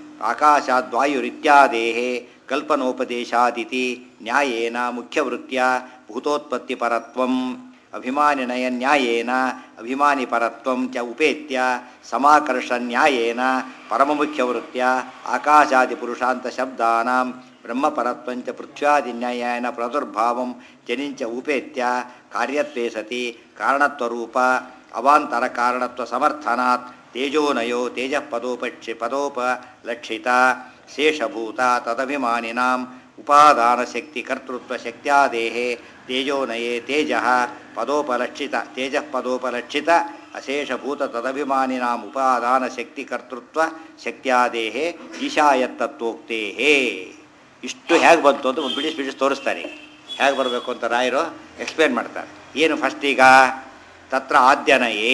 Speaker 1: ಆಕಾಶಾದ್ವಾಯುರಿತ್ಯಾದೇಹೇ ಕಲ್ಪನೋಪದೇಶಾದಿತಿ ನ್ಯಾಯೇನ ಮುಖ್ಯವೃತ್ತಿಯ ಭೂತೋತ್ಪತ್ತಿಪರತ್ವಂ ಅಭಿಮಾನಿನಯ ನ್ಯಾಯೇನ ಅಭಿಮಾನಿಪರತ್ವಂ ಚ ಉಪೇತ್ಯ ಸಮಾಕರ್ಷ ನ್ಯಾಯೇನ ಪರಮಮುಖ್ಯವೃತ್ತಿಯ ಆಕಾಶಾದಿಪುರುಷಾಂತ ಶಬ್ದಾನಾಂ ಬ್ರಹ್ಮಪರತ್ವಂಚ ಪೃಥ್ವ್ಯಾದಿ ನ್ಯಾಯೇನ ಪ್ರಾದುರ್ಭಾವಂ ಜನಿಂಚ ಉಪೇತ್ಯ ಕಾರ್ಯತ್ವೇ ಸತಿ ಕಾರಣತ್ವರೂಪ ಅವಾಂತರ ಕಾರಣತ್ವ ಸಮರ್ಥನಾತ್ ತೇಜೋನಯೋ ತೇಜಃ ಪದೋಪಕ್ಷಿ ಪದೋಪಲಕ್ಷಿತ ಶೇಷಭೂತ ತದಭಿಮಾನಿನಾಂ ಉಪಾದಾನ ಶಕ್ತಿ ಕರ್ತೃತ್ವ ಶಕ್ತ್ಯಾದೇಹೇ ತೇಜೋನಯೇ ತೇಜ ಪದೋಪಲಕ್ಷಿತ ತೇಜಃ ಪದೋಪಲಕ್ಷಿತ ಅಶೇಷಭೂತ ತದಭಿಮಾನಿನಾಂ ಉಪಾದಾನ ಶಕ್ತಿ ಕರ್ತೃತ್ವ ಶಕ್ತ್ಯಾದೇಹೇ ಈಶಾಯತ್ತತ್ವೋಕ್ತೇಹೇ ಇಷ್ಟು ಹೇಗೆ ಬಂತು ಅಂತ ಒಂದು ಬಿಡಿಸಿ ಬಿಡಿಸಿ ತೋರಿಸ್ತಾರೆ ಹೇಗೆ ಬರಬೇಕು ಅಂತ ರಾಯರು ಎಕ್ಸ್ಪ್ಲೇನ್ ಮಾಡ್ತಾರೆ ಏನು ಫಸ್ಟ್ ಈಗ ತತ್ರ ಆದ್ಯನಯೇ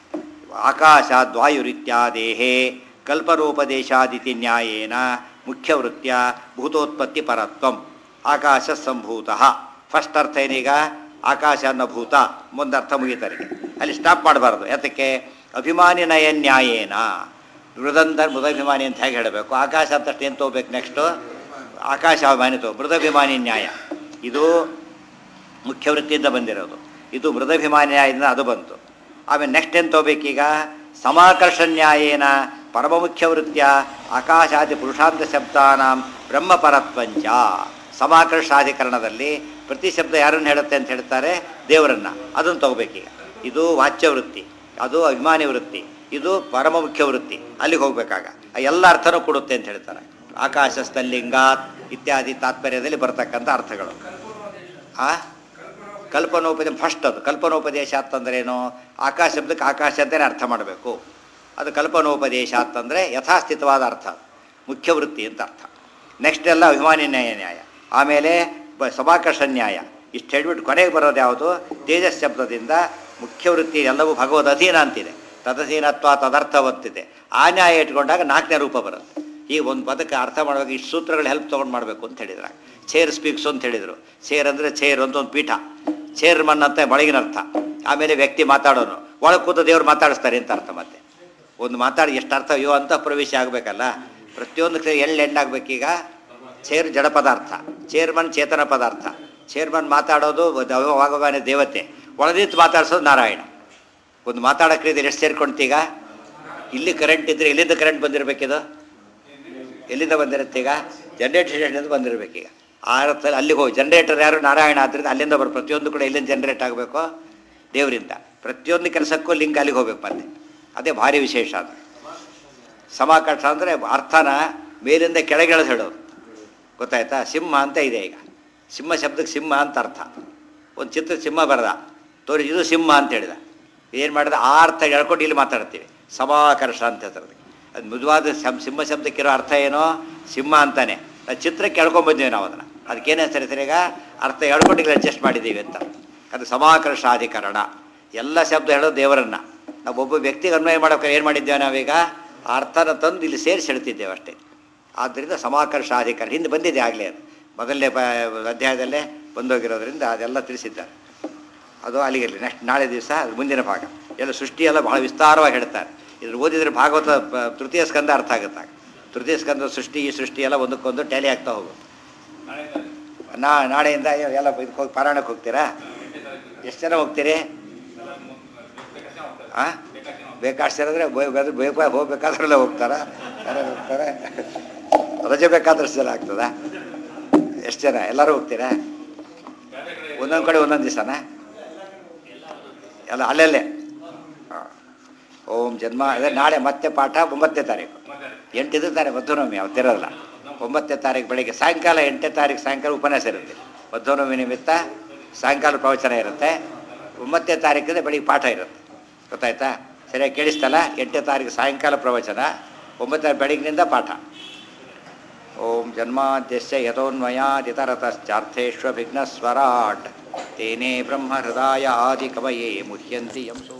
Speaker 1: ಆಕಾಶಾದ್ವಾಯುರಿತ್ಯಾದೇಹೇ ಕಲ್ಪರೂಪದೇಶಾದಿತಿ ನ್ಯಾಯೇನ ಮುಖ್ಯವೃತ್ಯ ಭೂತೋತ್ಪತ್ತಿ ಪರತ್ವಂ ಆಕಾಶ ಸಂಭೂತ ಫಸ್ಟ್ ಅರ್ಥ ಏನೀಗ ಆಕಾಶ ಅನ್ನೋ ಭೂತ ಮುಂದರ್ಥ ಮುಗಿತಾರೆ ಅಲ್ಲಿ ಸ್ಟಾಪ್ ಮಾಡಬಾರ್ದು ಯಾತಕ್ಕೆ ಅಭಿಮಾನಿ ನಯ ನ್ಯಾಯೇನ ಮೃದಂತ ಮೃದಾಭಿಮಾನಿ ಅಂತ ಹೇಗೆ ಹೇಳಬೇಕು ಆಕಾಶ ಅಂತಷ್ಟು ಏನು ತೊಗೋಬೇಕು ನೆಕ್ಸ್ಟು ಆಕಾಶ ಅಭಿಮಾನಿ ತಗೋ ಮೃದಾಭಿಮಾನಿ ನ್ಯಾಯ ಇದು ಮುಖ್ಯ ವೃತ್ತಿಯಿಂದ ಬಂದಿರೋದು ಇದು ಮೃದಾಭಿಮಾನಿ ನ್ಯಾಯದಿಂದ ಅದು ಬಂತು ಆಮೇಲೆ ನೆಕ್ಸ್ಟ್ ಏನು ತೊಗೋಬೇಕೀಗ ಸಮಾಕರ್ಷ ನ್ಯಾಯೇನ ಪರಮ ಮುಖ್ಯ ವೃತ್ತಿಯ ಆಕಾಶಾದಿ ಪುರುಷಾಂತ ಶಬ್ದಾನಾಂ ಬ್ರಹ್ಮಪರತ್ವಂಚ ಸಮಾಕರ್ಷಾಧಿಕರಣದಲ್ಲಿ ಪ್ರತಿ ಶಬ್ದ ಯಾರನ್ನು ಹೇಳುತ್ತೆ ಅಂತ ಹೇಳ್ತಾರೆ ದೇವರನ್ನ ಅದನ್ನು ತಗೋಬೇಕೀಗ ಇದು ವಾಚ್ಯ ವೃತ್ತಿ ಅದು ಅಭಿಮಾನಿ ವೃತ್ತಿ ಇದು ಪರಮ ಮುಖ್ಯ ವೃತ್ತಿ ಅಲ್ಲಿಗೆ ಹೋಗ್ಬೇಕಾಗ ಆ ಎಲ್ಲ ಅರ್ಥನೂ ಕೊಡುತ್ತೆ ಅಂತ ಹೇಳ್ತಾರೆ ಆಕಾಶ ಸ್ಥಲಿಂಗಾತ್ ಇತ್ಯಾದಿ ತಾತ್ಪರ್ಯದಲ್ಲಿ ಬರ್ತಕ್ಕಂಥ ಅರ್ಥಗಳು ಆ ಕಲ್ಪನೋಪದೇಶ ಫಸ್ಟ್ ಅದು ಕಲ್ಪನೋಪದೇಶ ಅಂತಂದ್ರೇನು ಆಕಾಶ ಶಬ್ದಕ್ಕೆ ಆಕಾಶ ಅಂತಲೇ ಅರ್ಥ ಮಾಡಬೇಕು ಅದು ಕಲ್ಪನೋಪದೇಶ ಅಂತಂದರೆ ಯಥಾಸ್ಥಿತವಾದ ಅರ್ಥ ಮುಖ್ಯ ವೃತ್ತಿ ಅಂತ ಅರ್ಥ ನೆಕ್ಸ್ಟ್ ಎಲ್ಲ ಅಭಿಮಾನಿ ನ್ಯಾಯ ನ್ಯಾಯ ಆಮೇಲೆ ಬ ಸಮಾಕರ್ಷ ನ್ಯಾಯ ಇಷ್ಟು ಹೇಳ್ಬಿಟ್ಟು ಕೊನೆಗೆ ಬರೋದು ಯಾವುದು ತೇಜಸ್ ಶಬ್ದದಿಂದ ಮುಖ್ಯ ವೃತ್ತಿ ಎಲ್ಲವೂ ಭಗವದ್ ಅಧೀನ ಅಂತಿದೆ ತದಧೀನತ್ವ ತದರ್ಥವತ್ತಿದೆ ಆ ನ್ಯಾಯ ಇಟ್ಕೊಂಡಾಗ ನಾಲ್ಕನೇ ರೂಪ ಬರುತ್ತೆ ಈ ಒಂದು ಪದಕ್ಕೆ ಅರ್ಥ ಮಾಡುವಾಗ ಇಷ್ಟು ಸೂತ್ರಗಳ ಹೆಲ್ಪ್ ತೊಗೊಂಡು ಮಾಡಬೇಕು ಅಂತ ಹೇಳಿದ್ರೆ ಚೇರ್ ಸ್ಪೀಕ್ಸ್ ಅಂತ ಹೇಳಿದರು ಚೇರ್ ಅಂದರೆ ಚೇರ್ ಅಂತ ಒಂದು ಪೀಠ ಚೇರ್ ಮನ್ ಅಂತ ಒಳಗಿನ ಅರ್ಥ ಆಮೇಲೆ ವ್ಯಕ್ತಿ ಮಾತಾಡೋನು ಒಳಗೆ ಕೂತ ದೇವ್ರು ಮಾತಾಡಿಸ್ತಾರೆ ಅಂತ ಅರ್ಥ ಮತ್ತೆ ಒಂದು ಮಾತಾಡಿ ಎಷ್ಟು ಅರ್ಥ ಅಯ್ಯೋ ಅಂತ ಪ್ರವೇಶ ಆಗಬೇಕಲ್ಲ ಪ್ರತಿಯೊಂದು ಕಡೆ ಎಳ್ಳು ಎಣ್ಣಾಗಬೇಕೀಗ ಚೇರ್ ಜಡ ಪದಾರ್ಥ ಚೇರ್ಮನ್ ಚೇತನ ಪದಾರ್ಥ ಚೇರ್ಮನ್ ಮಾತಾಡೋದು ವಾಗವಾನೆ ದೇವತೆ ಒಳದಿತ್ತು ಮಾತಾಡ್ಸೋದು ನಾರಾಯಣ ಒಂದು ಮಾತಾಡೋ ಕ್ರಿಯೆಯಲ್ಲಿ ಎಷ್ಟು ಸೇರ್ಕೊಂತೀಗ ಇಲ್ಲಿ ಕರೆಂಟ್ ಇದ್ದರೆ ಎಲ್ಲಿಂದ ಕರೆಂಟ್ ಬಂದಿರಬೇಕಿದು ಎಲ್ಲಿಂದ ಬಂದಿರುತ್ತೆ ಈಗ ಜನ್ರೇಟರ್ ಸ್ಟೇಷನಿಂದ ಬಂದಿರಬೇಕೀಗ ಆ ಅರ್ಥದಲ್ಲಿ ಅಲ್ಲಿಗೆ ಹೋಗಿ ಜನ್ರೇಟರ್ ಯಾರು ನಾರಾಯಣ ಆದ್ದರಿಂದ ಅಲ್ಲಿಂದ ಬರೋ ಪ್ರತಿಯೊಂದು ಕೂಡ ಎಲ್ಲಿಂದ ಜನ್ರೇಟ್ ಆಗಬೇಕು ದೇವರಿಂದ ಪ್ರತಿಯೊಂದು ಕೆಲಸಕ್ಕೂ ಲಿಂಕ್ ಅಲ್ಲಿಗೆ ಹೋಗ್ಬೇಕು ಮತ್ತೆ ಅದೇ ಭಾರಿ ವಿಶೇಷ ಅದು ಸಮಾಕರ್ಷ ಅಂದರೆ ಅರ್ಥನ ಮೇಲಿಂದ ಕೆಳಗೆ ಎಳೆದು ಹೇಳೋದು ಗೊತ್ತಾಯ್ತಾ ಸಿಂಹ ಅಂತ ಇದೆ ಈಗ ಸಿಂಹ ಶಬ್ದಕ್ಕೆ ಸಿಂಹ ಅಂತ ಅರ್ಥ ಒಂದು ಚಿತ್ರ ಸಿಂಹ ಬರದ ತೋರಿ ಇದು ಸಿಂಹ ಅಂತ ಹೇಳಿದ ಏನು ಮಾಡಿದ ಆ ಅರ್ಥ ಹೇಳ್ಕೊಂಡು ಇಲ್ಲಿ ಮಾತಾಡ್ತೀವಿ ಸಮಾಕರ್ಷ ಅಂತ ಹೇಳ್ತಾರೆ ಅದು ಮೃದುವಾದ ಶಬ್ ಸಿಂಹ ಶಬ್ದಕ್ಕಿರೋ ಅರ್ಥ ಏನೋ ಸಿಂಹ ಅಂತಾನೆ ಅದು ಚಿತ್ರಕ್ಕೆ ಎಳ್ಕೊಂಬಂದಿವಿ ನಾವು ಅದನ್ನು ಅದಕ್ಕೇನು ಹೆಸರು ಹೆಸರು ಈಗ ಅರ್ಥ ಹೇಳ್ಕೊಂಡು ಇಲ್ಲಿ ಅಡ್ಜಸ್ಟ್ ಮಾಡಿದ್ದೀವಿ ಅಂತ ಅದು ಸಮಾಕರ್ಷಾಧಿಕರಣ ಎಲ್ಲ ಶಬ್ದ ಹೇಳೋದು ದೇವರನ್ನು ನಾವು ಒಬ್ಬ ವ್ಯಕ್ತಿಗೆ ಅನ್ವಯ ಮಾಡೋಕೆ ಏನು ಮಾಡಿದ್ದೇವೆ ನಾವೀಗ ಆ ಅರ್ಥನ ತಂದು ಇಲ್ಲಿ ಸೇರಿಸಿ ಹೇಳ್ತಿದ್ದೇವೆ ಅಷ್ಟೇ ಆದ್ದರಿಂದ ಸಮಾಕರ್ಷಾಧಿಕಾರ ಹಿಂದೆ ಬಂದಿದೆ ಆಗಲೇ ಅದು ಮೊದಲನೇ ಪ ಅಧ್ಯಾಯದಲ್ಲೇ ಬಂದೋಗಿರೋದ್ರಿಂದ ಅದೆಲ್ಲ ತಿಳಿಸಿದ್ದಾರೆ ಅದು ಅಲ್ಲಿಗಿರಲಿ ನೆಕ್ಸ್ಟ್ ನಾಳೆ ದಿವಸ ಅದು ಮುಂದಿನ ಭಾಗ ಎಲ್ಲ ಸೃಷ್ಟಿ ಎಲ್ಲ ಬಹಳ ವಿಸ್ತಾರವಾಗಿ ಹೇಳ್ತಾರೆ ಇದ್ರ ಓದಿದ್ರೆ ಭಾಗವತ ಪ- ತೃತೀಯ ಸ್ಕಂದ ಅರ್ಥ ಆಗುತ್ತೆ ಆಗ. ತೃತೀಯ ಸ್ಕಂದ ಸೃಷ್ಟಿ ಈ ಸೃಷ್ಟಿ ಎಲ್ಲ ಒಂದಕ್ಕೊಂದು ಟ್ಯಾಲಿ ಆಗ್ತಾ ಹೋಗುತ್ತೆ ನಾ ನಾಳೆಯಿಂದ ಎ- ಎಲ್ಲ ಇದಕ್ಕೆ ಹೋಗಿ ಪಾರಾಯಣಕ್ಕೆ ಹೋಗ್ತೀರಾ ಎಷ್ಟು ಜನ ಹೋಗ್ತೀರಿ ಹಾಂ ಬೇಕಾಡ್ಸಿದ್ರೆ ಬೇಕು ಹೋಗ್ಬೇಕಾದ್ರೆಲ್ಲ ಹೋಗ್ತಾರ ಯಾರು ಹೋಗ್ತಾರೆ ರಜೆ ಬೇಕಾದಷ್ಟು ಜನ ಆಗ್ತದ ಎಷ್ಟು ಜನ ಎಲ್ಲರೂ ಹೋಗ್ತೀರಾ ಒಂದೊಂದು ಕಡೆ ಒಂದೊಂದು ದಿವಸನಾ ಎಲ್ಲ ಅಲ್ಲಲ್ಲೇ ಹಾಂ ಓಂ ಜನ್ಮ ಅದೇ ನಾಳೆ ಮತ್ತೆ ಪಾಠ ಒಂಬತ್ತನೇ ತಾರೀಕು ಎಂಟಿದ್ರೆ ತಾರೀಕು ಮಧ್ವನವಮಿ ಅವತ್ತಿರೋಲ್ಲ ಒಂಬತ್ತನೇ ತಾರೀಕು ಬೆಳಿಗ್ಗೆ ಸಾಯಂಕಾಲ ಎಂಟನೇ ತಾರೀಕು ಸಾಯಂಕಾಲ ಉಪನ್ಯಾಸ ಇರುತ್ತೆ ಮಧ್ವನವಮಿ ನಿಮಿತ್ತ ಸಾಯಂಕಾಲ ಪ್ರವಚನ ಇರುತ್ತೆ ಒಂಬತ್ತನೇ ತಾರೀಕಿಂದ ಬೆಳಿಗ್ಗೆ ಪಾಠ ಇರುತ್ತೆ ಗೊತ್ತಾಯ್ತಾ ಸರಿಯಾಗಿ ಕೇಳಿಸ್ತಲ್ಲ ಎಂಟನೇ ತಾರೀಕು ಸಾಯಂಕಾಲ ಪ್ರವಚನ ಒಂಬತ್ತನೇ ಬೆಳಗ್ಗಿನಿಂದ ಪಾಠ ಓಂ ಜನ್ಮಾದ್ಯಸ್ಯ ಯಥೋನ್ಮಯಾದಿತರತಶ್ಚಾರ್ಥೇಷ್ವಭಿಘ್ನಸ್ವರಾಟ್ ತೇನೇ ಬ್ರಹ್ಮಹೃದಾಯ ಆದಿಕವಯೇ ಮುಹ್ಯಂತಿ ಯಂ ಸೋ